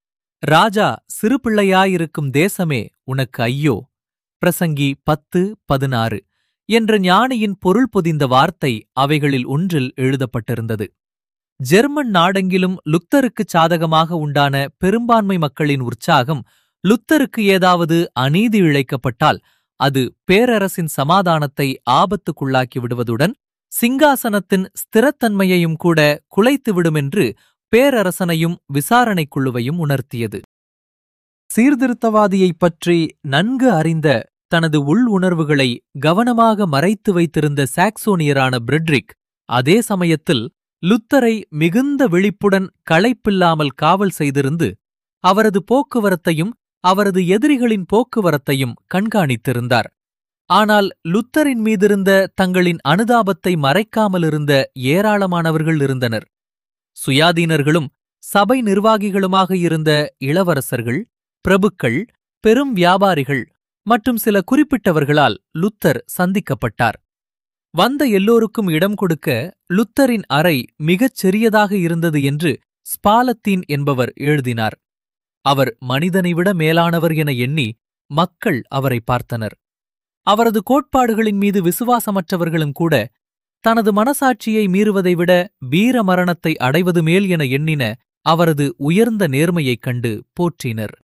ராஜா சிறு பிள்ளையாயிருக்கும் தேசமே உனக்கு ஐயோ பிரசங்கி பத்து பதினாறு என்ற ஞானியின் பொருள் பொதிந்த வார்த்தை அவைகளில் ஒன்றில் எழுதப்பட்டிருந்தது ஜெர்மன் நாடெங்கிலும் லுத்தருக்குச் சாதகமாக உண்டான பெரும்பான்மை மக்களின் உற்சாகம் லுத்தருக்கு ஏதாவது அநீதி இழைக்கப்பட்டால் அது பேரரசின் சமாதானத்தை ஆபத்துக்குள்ளாக்கி விடுவதுடன் சிங்காசனத்தின் ஸ்திரத்தன்மையையும் கூட குலைத்துவிடுமென்று பேரரசனையும் விசாரணைக் குழுவையும் உணர்த்தியது சீர்திருத்தவாதியைப் பற்றி நன்கு அறிந்த தனது உள் உணர்வுகளை கவனமாக மறைத்து வைத்திருந்த சாக்சோனியரான பிரெட்ரிக் அதே சமயத்தில் லுத்தரை மிகுந்த விழிப்புடன் களைப்பில்லாமல் காவல் செய்திருந்து அவரது போக்குவரத்தையும் அவரது எதிரிகளின் போக்குவரத்தையும் கண்காணித்திருந்தார் ஆனால் லுத்தரின் மீதிருந்த தங்களின் அனுதாபத்தை மறைக்காமலிருந்த ஏராளமானவர்கள் இருந்தனர் சுயாதீனர்களும் சபை நிர்வாகிகளுமாக இருந்த இளவரசர்கள் பிரபுக்கள் பெரும் வியாபாரிகள் மற்றும் சில குறிப்பிட்டவர்களால் லுத்தர் சந்திக்கப்பட்டார் வந்த எல்லோருக்கும் இடம் கொடுக்க லுத்தரின் அறை மிகச் சிறியதாக இருந்தது என்று ஸ்பாலத்தீன் என்பவர் எழுதினார் அவர் மனிதனை விட மேலானவர் என எண்ணி மக்கள் அவரை பார்த்தனர் அவரது கோட்பாடுகளின் மீது விசுவாசமற்றவர்களும் கூட தனது மனசாட்சியை மீறுவதை விட வீர மரணத்தை அடைவது மேல் என எண்ணின அவரது உயர்ந்த நேர்மையைக் கண்டு போற்றினர்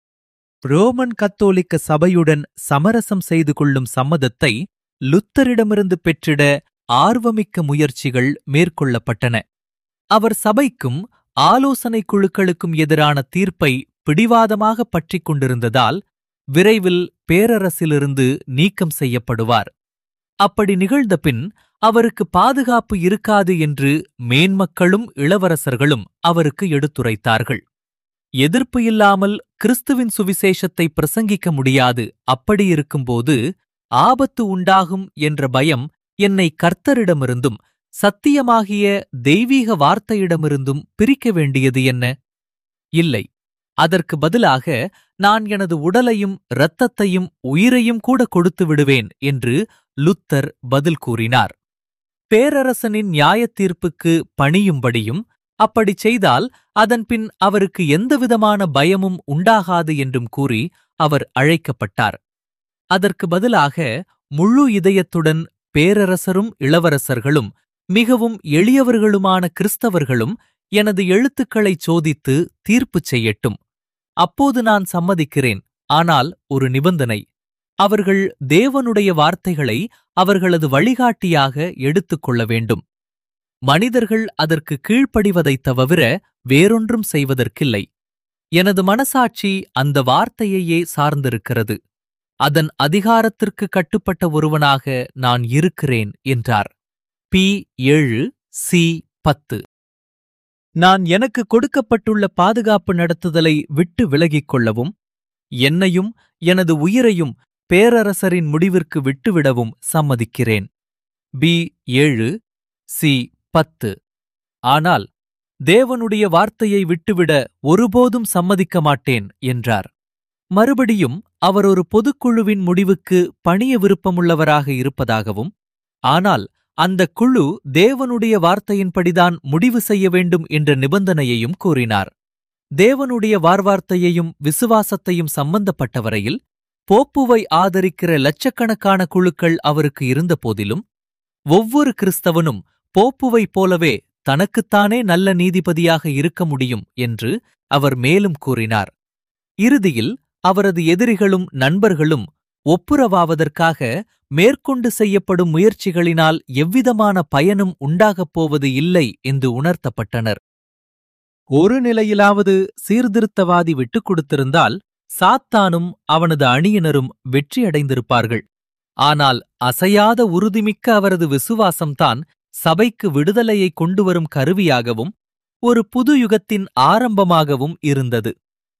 ரோமன் கத்தோலிக்க சபையுடன் சமரசம் செய்து கொள்ளும் சம்மதத்தை லுத்தரிடமிருந்து பெற்றிட ஆர்வமிக்க முயற்சிகள் மேற்கொள்ளப்பட்டன அவர் சபைக்கும் ஆலோசனைக் குழுக்களுக்கும் எதிரான தீர்ப்பை பிடிவாதமாக பற்றிக் கொண்டிருந்ததால் விரைவில் பேரரசிலிருந்து நீக்கம் செய்யப்படுவார் அப்படி நிகழ்ந்தபின் அவருக்கு பாதுகாப்பு இருக்காது என்று மேன்மக்களும் இளவரசர்களும் அவருக்கு எடுத்துரைத்தார்கள் எதிர்ப்பு இல்லாமல் கிறிஸ்துவின் சுவிசேஷத்தை பிரசங்கிக்க முடியாது அப்படியிருக்கும்போது ஆபத்து உண்டாகும் என்ற பயம் என்னை கர்த்தரிடமிருந்தும் சத்தியமாகிய தெய்வீக வார்த்தையிடமிருந்தும் பிரிக்க வேண்டியது என்ன இல்லை அதற்கு பதிலாக நான் எனது உடலையும் இரத்தத்தையும் உயிரையும் கூட கொடுத்து விடுவேன் என்று லுத்தர் பதில் கூறினார் பேரரசனின் நியாயத் தீர்ப்புக்கு பணியும்படியும் அப்படிச் செய்தால் அதன்பின் அவருக்கு எந்தவிதமான பயமும் உண்டாகாது என்றும் கூறி அவர் அழைக்கப்பட்டார் அதற்கு பதிலாக முழு இதயத்துடன் பேரரசரும் இளவரசர்களும் மிகவும் எளியவர்களுமான கிறிஸ்தவர்களும் எனது எழுத்துக்களைச் சோதித்து தீர்ப்புச் செய்யட்டும் அப்போது நான் சம்மதிக்கிறேன் ஆனால் ஒரு நிபந்தனை அவர்கள் தேவனுடைய வார்த்தைகளை அவர்களது வழிகாட்டியாக எடுத்துக் கொள்ள வேண்டும் மனிதர்கள் அதற்கு கீழ்ப்படிவதைத் தவிர வேறொன்றும் செய்வதற்கில்லை எனது மனசாட்சி அந்த வார்த்தையையே சார்ந்திருக்கிறது அதன் அதிகாரத்திற்கு கட்டுப்பட்ட ஒருவனாக நான் இருக்கிறேன் என்றார் பி ஏழு சி பத்து நான் எனக்கு கொடுக்கப்பட்டுள்ள பாதுகாப்பு நடத்துதலை விட்டு விலகிக் கொள்ளவும் என்னையும் எனது உயிரையும் பேரரசரின் முடிவிற்கு விட்டுவிடவும் சம்மதிக்கிறேன் பி ஏழு சி பத்து ஆனால் தேவனுடைய வார்த்தையை விட்டுவிட ஒருபோதும் சம்மதிக்க மாட்டேன் என்றார் மறுபடியும் அவர் ஒரு பொதுக்குழுவின் முடிவுக்கு பணிய விருப்பமுள்ளவராக இருப்பதாகவும் ஆனால் அந்த குழு தேவனுடைய வார்த்தையின்படிதான் முடிவு செய்ய வேண்டும் என்ற நிபந்தனையையும் கூறினார் தேவனுடைய வார்வார்த்தையையும் விசுவாசத்தையும் சம்பந்தப்பட்ட வரையில் போப்புவை ஆதரிக்கிற லட்சக்கணக்கான குழுக்கள் அவருக்கு இருந்தபோதிலும் ஒவ்வொரு கிறிஸ்தவனும் போப்புவைப் போலவே தனக்குத்தானே நல்ல நீதிபதியாக இருக்க முடியும் என்று அவர் மேலும் கூறினார் இறுதியில் அவரது எதிரிகளும் நண்பர்களும் ஒப்புரவாவதற்காக மேற்கொண்டு செய்யப்படும் முயற்சிகளினால் எவ்விதமான பயனும் உண்டாகப் போவது இல்லை என்று உணர்த்தப்பட்டனர் ஒரு நிலையிலாவது சீர்திருத்தவாதி விட்டுக் கொடுத்திருந்தால் சாத்தானும் அவனது அணியினரும் வெற்றியடைந்திருப்பார்கள் ஆனால் அசையாத உறுதிமிக்க அவரது விசுவாசம்தான் சபைக்கு விடுதலையை கொண்டுவரும் கருவியாகவும் ஒரு புது யுகத்தின் ஆரம்பமாகவும் இருந்தது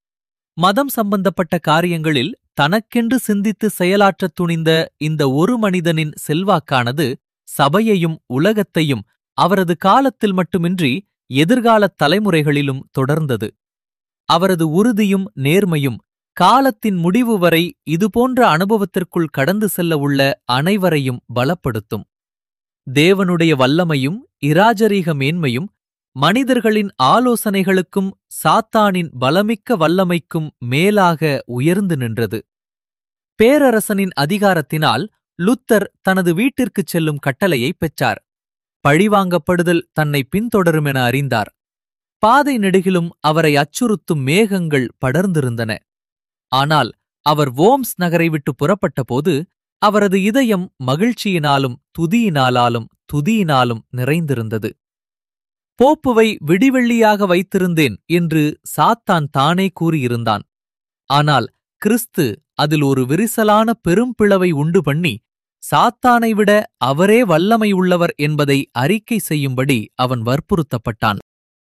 மதம் சம்பந்தப்பட்ட காரியங்களில் தனக்கென்று சிந்தித்து செயலாற்றத் துணிந்த இந்த ஒரு மனிதனின் செல்வாக்கானது சபையையும் உலகத்தையும் அவரது காலத்தில் மட்டுமின்றி எதிர்காலத் தலைமுறைகளிலும் தொடர்ந்தது அவரது உறுதியும் நேர்மையும் காலத்தின் முடிவு வரை இதுபோன்ற அனுபவத்திற்குள் கடந்து செல்ல உள்ள அனைவரையும் பலப்படுத்தும் தேவனுடைய வல்லமையும் இராஜரீக மேன்மையும் மனிதர்களின் ஆலோசனைகளுக்கும் சாத்தானின் பலமிக்க வல்லமைக்கும் மேலாக உயர்ந்து நின்றது பேரரசனின் அதிகாரத்தினால் லுத்தர் தனது வீட்டிற்குச் செல்லும் கட்டளையை பெற்றார் பழிவாங்கப்படுதல் தன்னை பின்தொடரும் என அறிந்தார் பாதை நெடுகிலும் அவரை அச்சுறுத்தும் மேகங்கள் படர்ந்திருந்தன ஆனால் அவர் வோம்ஸ் நகரை விட்டு புறப்பட்டபோது அவரது இதயம் மகிழ்ச்சியினாலும் துதியினாலாலும் துதியினாலும் நிறைந்திருந்தது போப்புவை விடிவெள்ளியாக வைத்திருந்தேன் என்று சாத்தான் தானே கூறியிருந்தான் ஆனால் கிறிஸ்து அதில் ஒரு விரிசலான பெரும்பிளவை உண்டு பண்ணி சாத்தானை விட அவரே வல்லமை உள்ளவர் என்பதை அறிக்கை செய்யும்படி அவன் வற்புறுத்தப்பட்டான்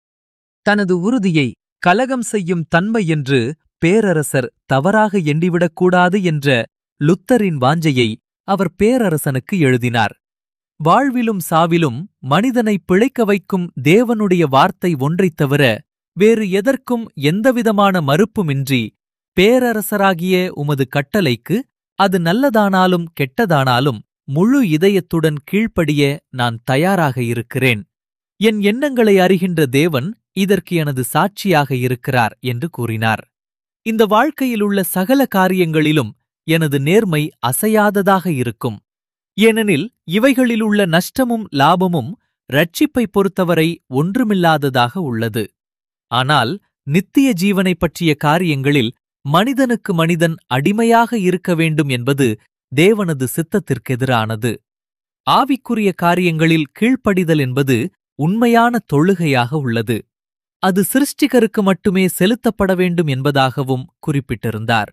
தனது உறுதியை கலகம் செய்யும் தன்மை என்று பேரரசர் தவறாக எண்ணிவிடக்கூடாது என்ற லுத்தரின் வாஞ்சையை அவர் பேரரசனுக்கு எழுதினார் வாழ்விலும் சாவிலும் மனிதனை பிழைக்க வைக்கும் தேவனுடைய வார்த்தை ஒன்றைத் தவிர வேறு எதற்கும் எந்தவிதமான மறுப்புமின்றி பேரரசராகிய உமது கட்டளைக்கு அது நல்லதானாலும் கெட்டதானாலும் முழு இதயத்துடன் கீழ்ப்படிய நான் தயாராக இருக்கிறேன் என் எண்ணங்களை அறிகின்ற தேவன் இதற்கு எனது சாட்சியாக இருக்கிறார் என்று கூறினார் இந்த வாழ்க்கையில் உள்ள சகல காரியங்களிலும் எனது நேர்மை அசையாததாக இருக்கும் ஏனெனில் இவைகளில் உள்ள நஷ்டமும் லாபமும் ரட்சிப்பை பொறுத்தவரை ஒன்றுமில்லாததாக உள்ளது ஆனால் நித்திய ஜீவனைப் பற்றிய காரியங்களில் மனிதனுக்கு மனிதன் அடிமையாக இருக்க வேண்டும் என்பது தேவனது சித்தத்திற்கெதிரானது ஆவிக்குரிய காரியங்களில் கீழ்ப்படிதல் என்பது உண்மையான தொழுகையாக உள்ளது அது சிருஷ்டிகருக்கு மட்டுமே செலுத்தப்பட வேண்டும் என்பதாகவும் குறிப்பிட்டிருந்தார்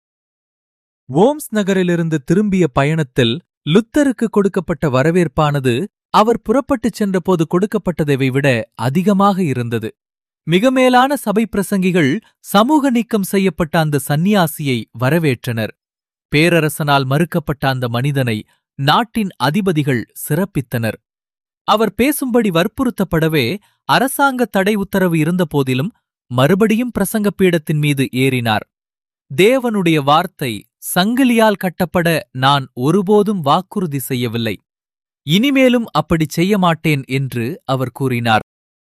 ஓம்ஸ் நகரிலிருந்து திரும்பிய பயணத்தில் லுத்தருக்கு கொடுக்கப்பட்ட வரவேற்பானது அவர் புறப்பட்டுச் சென்றபோது கொடுக்கப்பட்டதை விட அதிகமாக இருந்தது மிக மேலான சபை பிரசங்கிகள் சமூக நீக்கம் செய்யப்பட்ட அந்த சந்நியாசியை வரவேற்றனர் பேரரசனால் மறுக்கப்பட்ட அந்த மனிதனை நாட்டின் அதிபதிகள் சிறப்பித்தனர் அவர் பேசும்படி வற்புறுத்தப்படவே அரசாங்க தடை உத்தரவு இருந்தபோதிலும் மறுபடியும் பிரசங்க பீடத்தின் மீது ஏறினார் தேவனுடைய வார்த்தை சங்கிலியால் கட்டப்பட நான் ஒருபோதும் வாக்குறுதி செய்யவில்லை இனிமேலும் அப்படிச் செய்ய மாட்டேன் என்று அவர் கூறினார்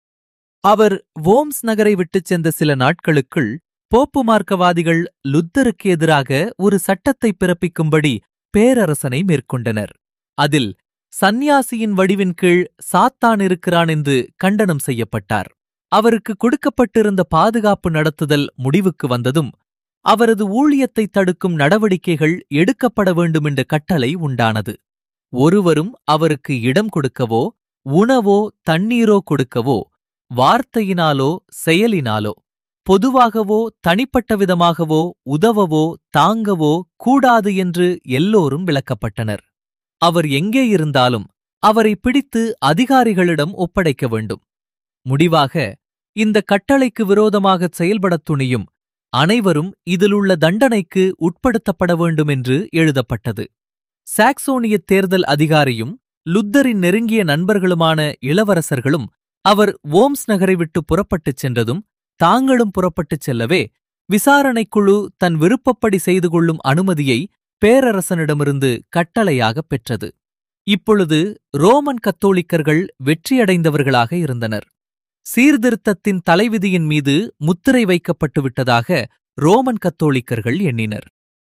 அவர் வோம்ஸ் நகரை விட்டுச் சென்ற சில நாட்களுக்குள் போப்பு மார்க்கவாதிகள் லுத்தருக்கு எதிராக ஒரு சட்டத்தை பிறப்பிக்கும்படி பேரரசனை மேற்கொண்டனர் அதில் சந்நியாசியின் வடிவின் கீழ் சாத்தான் இருக்கிறான் என்று கண்டனம் செய்யப்பட்டார் அவருக்கு கொடுக்கப்பட்டிருந்த பாதுகாப்பு நடத்துதல் முடிவுக்கு வந்ததும் அவரது ஊழியத்தை தடுக்கும் நடவடிக்கைகள் எடுக்கப்பட வேண்டும் என்ற கட்டளை உண்டானது ஒருவரும் அவருக்கு இடம் கொடுக்கவோ உணவோ தண்ணீரோ கொடுக்கவோ வார்த்தையினாலோ செயலினாலோ பொதுவாகவோ தனிப்பட்ட விதமாகவோ உதவவோ தாங்கவோ கூடாது என்று எல்லோரும் விளக்கப்பட்டனர் அவர் எங்கே இருந்தாலும் அவரை பிடித்து அதிகாரிகளிடம் ஒப்படைக்க வேண்டும் முடிவாக இந்த கட்டளைக்கு விரோதமாகச் செயல்படத் துணியும் அனைவரும் இதிலுள்ள தண்டனைக்கு உட்படுத்தப்பட வேண்டும் என்று எழுதப்பட்டது சாக்சோனிய தேர்தல் அதிகாரியும் லுத்தரின் நெருங்கிய நண்பர்களுமான இளவரசர்களும் அவர் ஓம்ஸ் நகரை விட்டு புறப்பட்டுச் சென்றதும் தாங்களும் புறப்பட்டுச் செல்லவே விசாரணைக்குழு தன் விருப்பப்படி செய்து கொள்ளும் அனுமதியை பேரரசனிடமிருந்து கட்டளையாகப் பெற்றது இப்பொழுது ரோமன் கத்தோலிக்கர்கள் வெற்றியடைந்தவர்களாக இருந்தனர் சீர்திருத்தத்தின் தலைவிதியின் மீது முத்திரை வைக்கப்பட்டு விட்டதாக ரோமன் கத்தோலிக்கர்கள் எண்ணினர்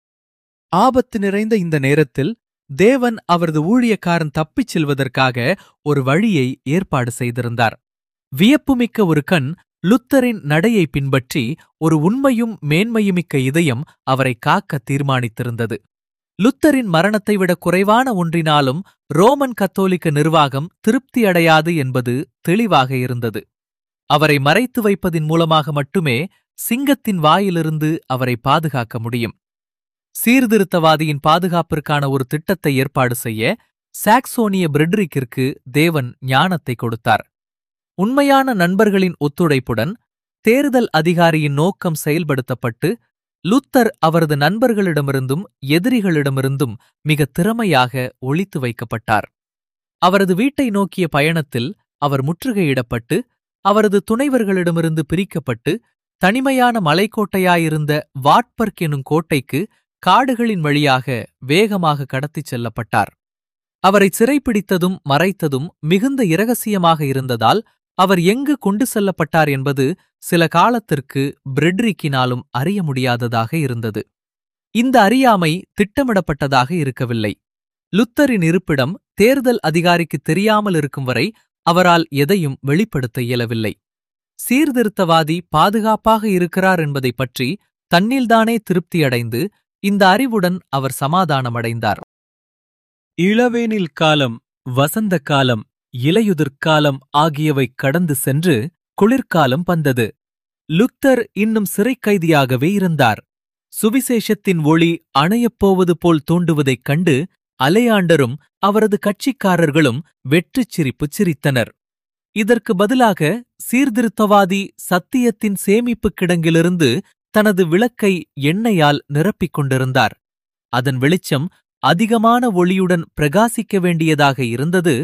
ஆபத்து நிறைந்த இந்த நேரத்தில் தேவன் அவரது ஊழியக்காரன் தப்பிச் செல்வதற்காக ஒரு வழியை ஏற்பாடு செய்திருந்தார் வியப்புமிக்க ஒரு கண் லுத்தரின் நடையை பின்பற்றி ஒரு உண்மையும் மேன்மையுமிக்க இதயம் அவரை காக்க தீர்மானித்திருந்தது லுத்தரின் மரணத்தை விட குறைவான ஒன்றினாலும் ரோமன் கத்தோலிக்க நிர்வாகம் திருப்தியடையாது என்பது தெளிவாக இருந்தது அவரை மறைத்து வைப்பதின் மூலமாக மட்டுமே சிங்கத்தின் வாயிலிருந்து அவரை பாதுகாக்க முடியும் சீர்திருத்தவாதியின் பாதுகாப்பிற்கான ஒரு திட்டத்தை ஏற்பாடு செய்ய சாக்சோனிய பிரெட்ரிக்கிற்கு தேவன் ஞானத்தை கொடுத்தார் உண்மையான நண்பர்களின் ஒத்துழைப்புடன் தேர்தல் அதிகாரியின் நோக்கம் செயல்படுத்தப்பட்டு லுத்தர் அவரது நண்பர்களிடமிருந்தும் எதிரிகளிடமிருந்தும் மிக திறமையாக ஒளித்து வைக்கப்பட்டார் அவரது வீட்டை நோக்கிய பயணத்தில் அவர் முற்றுகையிடப்பட்டு அவரது துணைவர்களிடமிருந்து பிரிக்கப்பட்டு தனிமையான மலைக்கோட்டையாயிருந்த வாட்பர்க் எனும் கோட்டைக்கு காடுகளின் வழியாக வேகமாக கடத்திச் செல்லப்பட்டார் அவரை சிறைப்பிடித்ததும் மறைத்ததும் மிகுந்த இரகசியமாக இருந்ததால் அவர் எங்கு கொண்டு செல்லப்பட்டார் என்பது சில காலத்திற்கு பிரெட்ரிக்கினாலும் அறிய முடியாததாக இருந்தது இந்த அறியாமை திட்டமிடப்பட்டதாக இருக்கவில்லை லுத்தரின் இருப்பிடம் தேர்தல் அதிகாரிக்கு தெரியாமல் இருக்கும் வரை அவரால் எதையும் வெளிப்படுத்த இயலவில்லை சீர்திருத்தவாதி பாதுகாப்பாக இருக்கிறார் என்பதைப் பற்றி தன்னில்தானே திருப்தியடைந்து இந்த அறிவுடன் அவர் சமாதானமடைந்தார் இளவேனில் காலம் வசந்த காலம் இலையுதிர்காலம் ஆகியவை கடந்து சென்று குளிர்காலம் வந்தது லுக்தர் இன்னும் சிறைக்கைதியாகவே இருந்தார் சுவிசேஷத்தின் ஒளி அணையப் போவது போல் தோண்டுவதைக் கண்டு அலையாண்டரும் அவரது கட்சிக்காரர்களும் வெற்றிச் சிரிப்புச் சிரித்தனர் இதற்கு பதிலாக சீர்திருத்தவாதி சத்தியத்தின் சேமிப்புக் கிடங்கிலிருந்து தனது விளக்கை எண்ணெயால் நிரப்பிக் கொண்டிருந்தார் அதன் வெளிச்சம் அதிகமான ஒளியுடன் பிரகாசிக்க வேண்டியதாக இருந்தது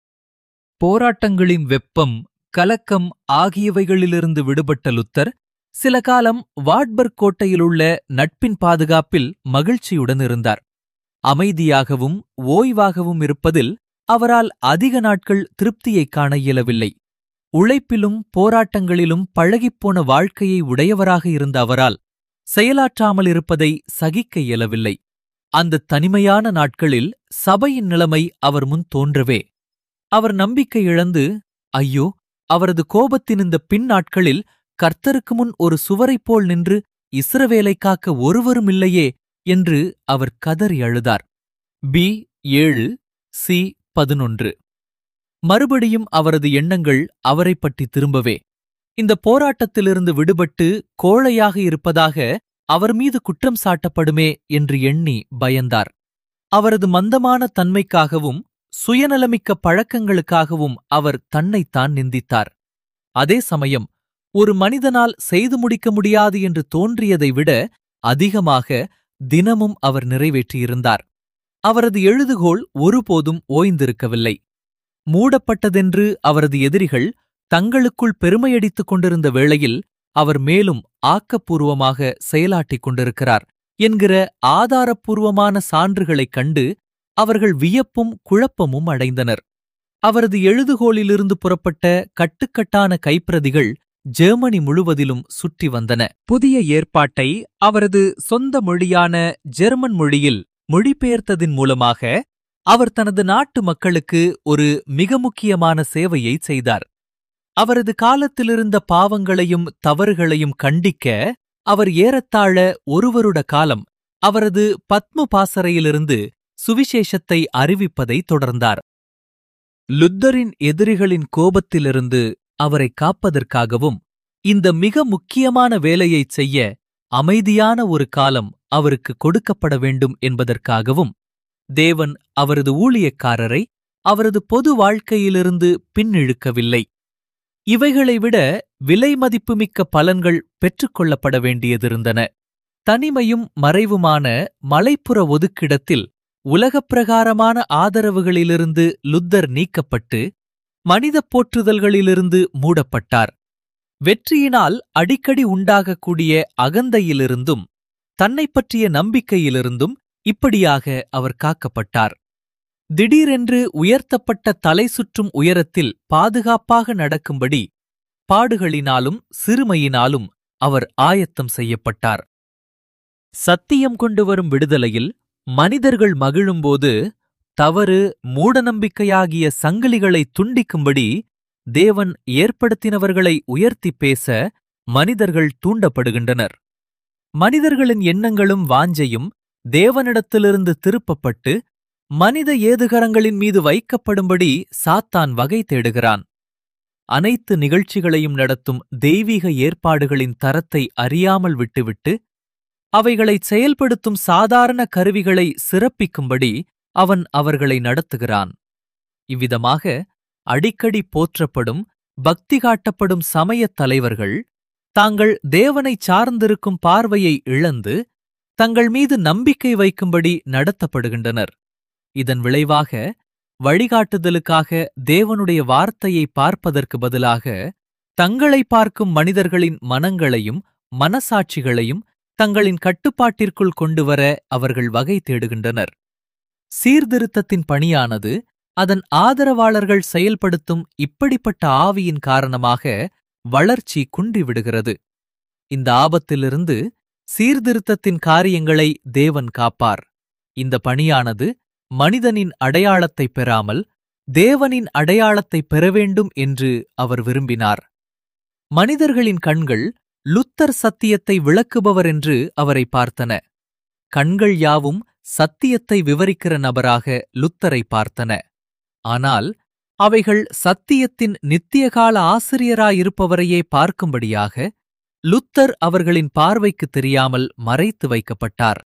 போராட்டங்களின் வெப்பம் கலக்கம் ஆகியவைகளிலிருந்து விடுபட்ட லுத்தர் சில காலம் வாட்பர்க் கோட்டையிலுள்ள நட்பின் பாதுகாப்பில் மகிழ்ச்சியுடன் இருந்தார் அமைதியாகவும் ஓய்வாகவும் இருப்பதில் அவரால் அதிக நாட்கள் திருப்தியைக் காண இயலவில்லை உழைப்பிலும் போராட்டங்களிலும் பழகிப்போன வாழ்க்கையை உடையவராக இருந்த அவரால் செயலாற்றாமல் இருப்பதை சகிக்க இயலவில்லை அந்த தனிமையான நாட்களில் சபையின் நிலைமை அவர் முன் தோன்றவே அவர் நம்பிக்கை இழந்து ஐயோ அவரது கோபத்தின் இந்த பின் நாட்களில் கர்த்தருக்கு முன் ஒரு சுவரைப் போல் நின்று இஸ்ரவேலை காக்க ஒருவரும் இல்லையே என்று அவர் கதறி அழுதார் பி ஏழு சி பதினொன்று மறுபடியும் அவரது எண்ணங்கள் அவரைப் பற்றி திரும்பவே இந்த போராட்டத்திலிருந்து விடுபட்டு கோழையாக இருப்பதாக அவர் மீது குற்றம் சாட்டப்படுமே என்று எண்ணி பயந்தார் அவரது மந்தமான தன்மைக்காகவும் சுயநலமிக்க பழக்கங்களுக்காகவும் அவர் தன்னைத்தான் நிந்தித்தார் அதே சமயம் ஒரு மனிதனால் செய்து முடிக்க முடியாது என்று தோன்றியதை விட அதிகமாக தினமும் அவர் நிறைவேற்றியிருந்தார் அவரது எழுதுகோள் ஒருபோதும் ஓய்ந்திருக்கவில்லை மூடப்பட்டதென்று அவரது எதிரிகள் தங்களுக்குள் பெருமையடித்துக் கொண்டிருந்த வேளையில் அவர் மேலும் ஆக்கப்பூர்வமாக செயலாற்றிக் கொண்டிருக்கிறார் என்கிற ஆதாரப்பூர்வமான சான்றுகளைக் கண்டு அவர்கள் வியப்பும் குழப்பமும் அடைந்தனர் அவரது எழுதுகோலிலிருந்து புறப்பட்ட கட்டுக்கட்டான கைப்பிரதிகள் ஜெர்மனி முழுவதிலும் சுற்றி வந்தன புதிய ஏற்பாட்டை அவரது சொந்த மொழியான ஜெர்மன் மொழியில் மொழிபெயர்த்ததின் மூலமாக அவர் தனது நாட்டு மக்களுக்கு ஒரு மிக முக்கியமான சேவையை செய்தார் அவரது காலத்திலிருந்த பாவங்களையும் தவறுகளையும் கண்டிக்க அவர் ஏறத்தாழ ஒரு வருட காலம் அவரது பத்ம பாசறையிலிருந்து சுவிசேஷத்தை அறிவிப்பதை தொடர்ந்தார் லுத்தரின் எதிரிகளின் கோபத்திலிருந்து அவரை காப்பதற்காகவும் இந்த மிக முக்கியமான வேலையைச் செய்ய அமைதியான ஒரு காலம் அவருக்கு கொடுக்கப்பட வேண்டும் என்பதற்காகவும் தேவன் அவரது ஊழியக்காரரை அவரது பொது வாழ்க்கையிலிருந்து பின்னிழுக்கவில்லை இவைகளை விட விலை மதிப்புமிக்க பலன்கள் பெற்றுக்கொள்ளப்பட வேண்டியதிருந்தன தனிமையும் மறைவுமான மலைப்புற ஒதுக்கிடத்தில் உலகப் பிரகாரமான ஆதரவுகளிலிருந்து லுத்தர் நீக்கப்பட்டு மனித போற்றுதல்களிலிருந்து மூடப்பட்டார் வெற்றியினால் அடிக்கடி உண்டாகக்கூடிய அகந்தையிலிருந்தும் தன்னைப் பற்றிய நம்பிக்கையிலிருந்தும் இப்படியாக அவர் காக்கப்பட்டார் திடீரென்று உயர்த்தப்பட்ட தலை சுற்றும் உயரத்தில் பாதுகாப்பாக நடக்கும்படி பாடுகளினாலும் சிறுமையினாலும் அவர் ஆயத்தம் செய்யப்பட்டார் சத்தியம் கொண்டு வரும் விடுதலையில் மனிதர்கள் மகிழும்போது தவறு மூடநம்பிக்கையாகிய சங்கிலிகளை துண்டிக்கும்படி தேவன் ஏற்படுத்தினவர்களை உயர்த்திப் பேச மனிதர்கள் தூண்டப்படுகின்றனர் மனிதர்களின் எண்ணங்களும் வாஞ்சையும் தேவனிடத்திலிருந்து திருப்பப்பட்டு மனித ஏதுகரங்களின் மீது வைக்கப்படும்படி சாத்தான் வகை தேடுகிறான் அனைத்து நிகழ்ச்சிகளையும் நடத்தும் தெய்வீக ஏற்பாடுகளின் தரத்தை அறியாமல் விட்டுவிட்டு அவைகளை செயல்படுத்தும் சாதாரண கருவிகளை சிறப்பிக்கும்படி அவன் அவர்களை நடத்துகிறான் இவ்விதமாக அடிக்கடி போற்றப்படும் பக்தி காட்டப்படும் சமயத் தலைவர்கள் தாங்கள் தேவனைச் சார்ந்திருக்கும் பார்வையை இழந்து தங்கள் மீது நம்பிக்கை வைக்கும்படி நடத்தப்படுகின்றனர் இதன் விளைவாக வழிகாட்டுதலுக்காக தேவனுடைய வார்த்தையை பார்ப்பதற்கு பதிலாக தங்களை பார்க்கும் மனிதர்களின் மனங்களையும் மனசாட்சிகளையும் தங்களின் கட்டுப்பாட்டிற்குள் கொண்டுவர அவர்கள் வகை தேடுகின்றனர் சீர்திருத்தத்தின் பணியானது அதன் ஆதரவாளர்கள் செயல்படுத்தும் இப்படிப்பட்ட ஆவியின் காரணமாக வளர்ச்சி குன்றிவிடுகிறது இந்த ஆபத்திலிருந்து சீர்திருத்தத்தின் காரியங்களை தேவன் காப்பார் இந்த பணியானது மனிதனின் அடையாளத்தை பெறாமல் தேவனின் அடையாளத்தை பெற வேண்டும் என்று அவர் விரும்பினார் மனிதர்களின் கண்கள் லுத்தர் சத்தியத்தை விளக்குபவர் என்று அவரை பார்த்தன கண்கள் யாவும் சத்தியத்தை விவரிக்கிற நபராக லுத்தரை பார்த்தன ஆனால் அவைகள் சத்தியத்தின் நித்தியகால ஆசிரியராயிருப்பவரையே பார்க்கும்படியாக லுத்தர் அவர்களின் பார்வைக்கு தெரியாமல் மறைத்து வைக்கப்பட்டார்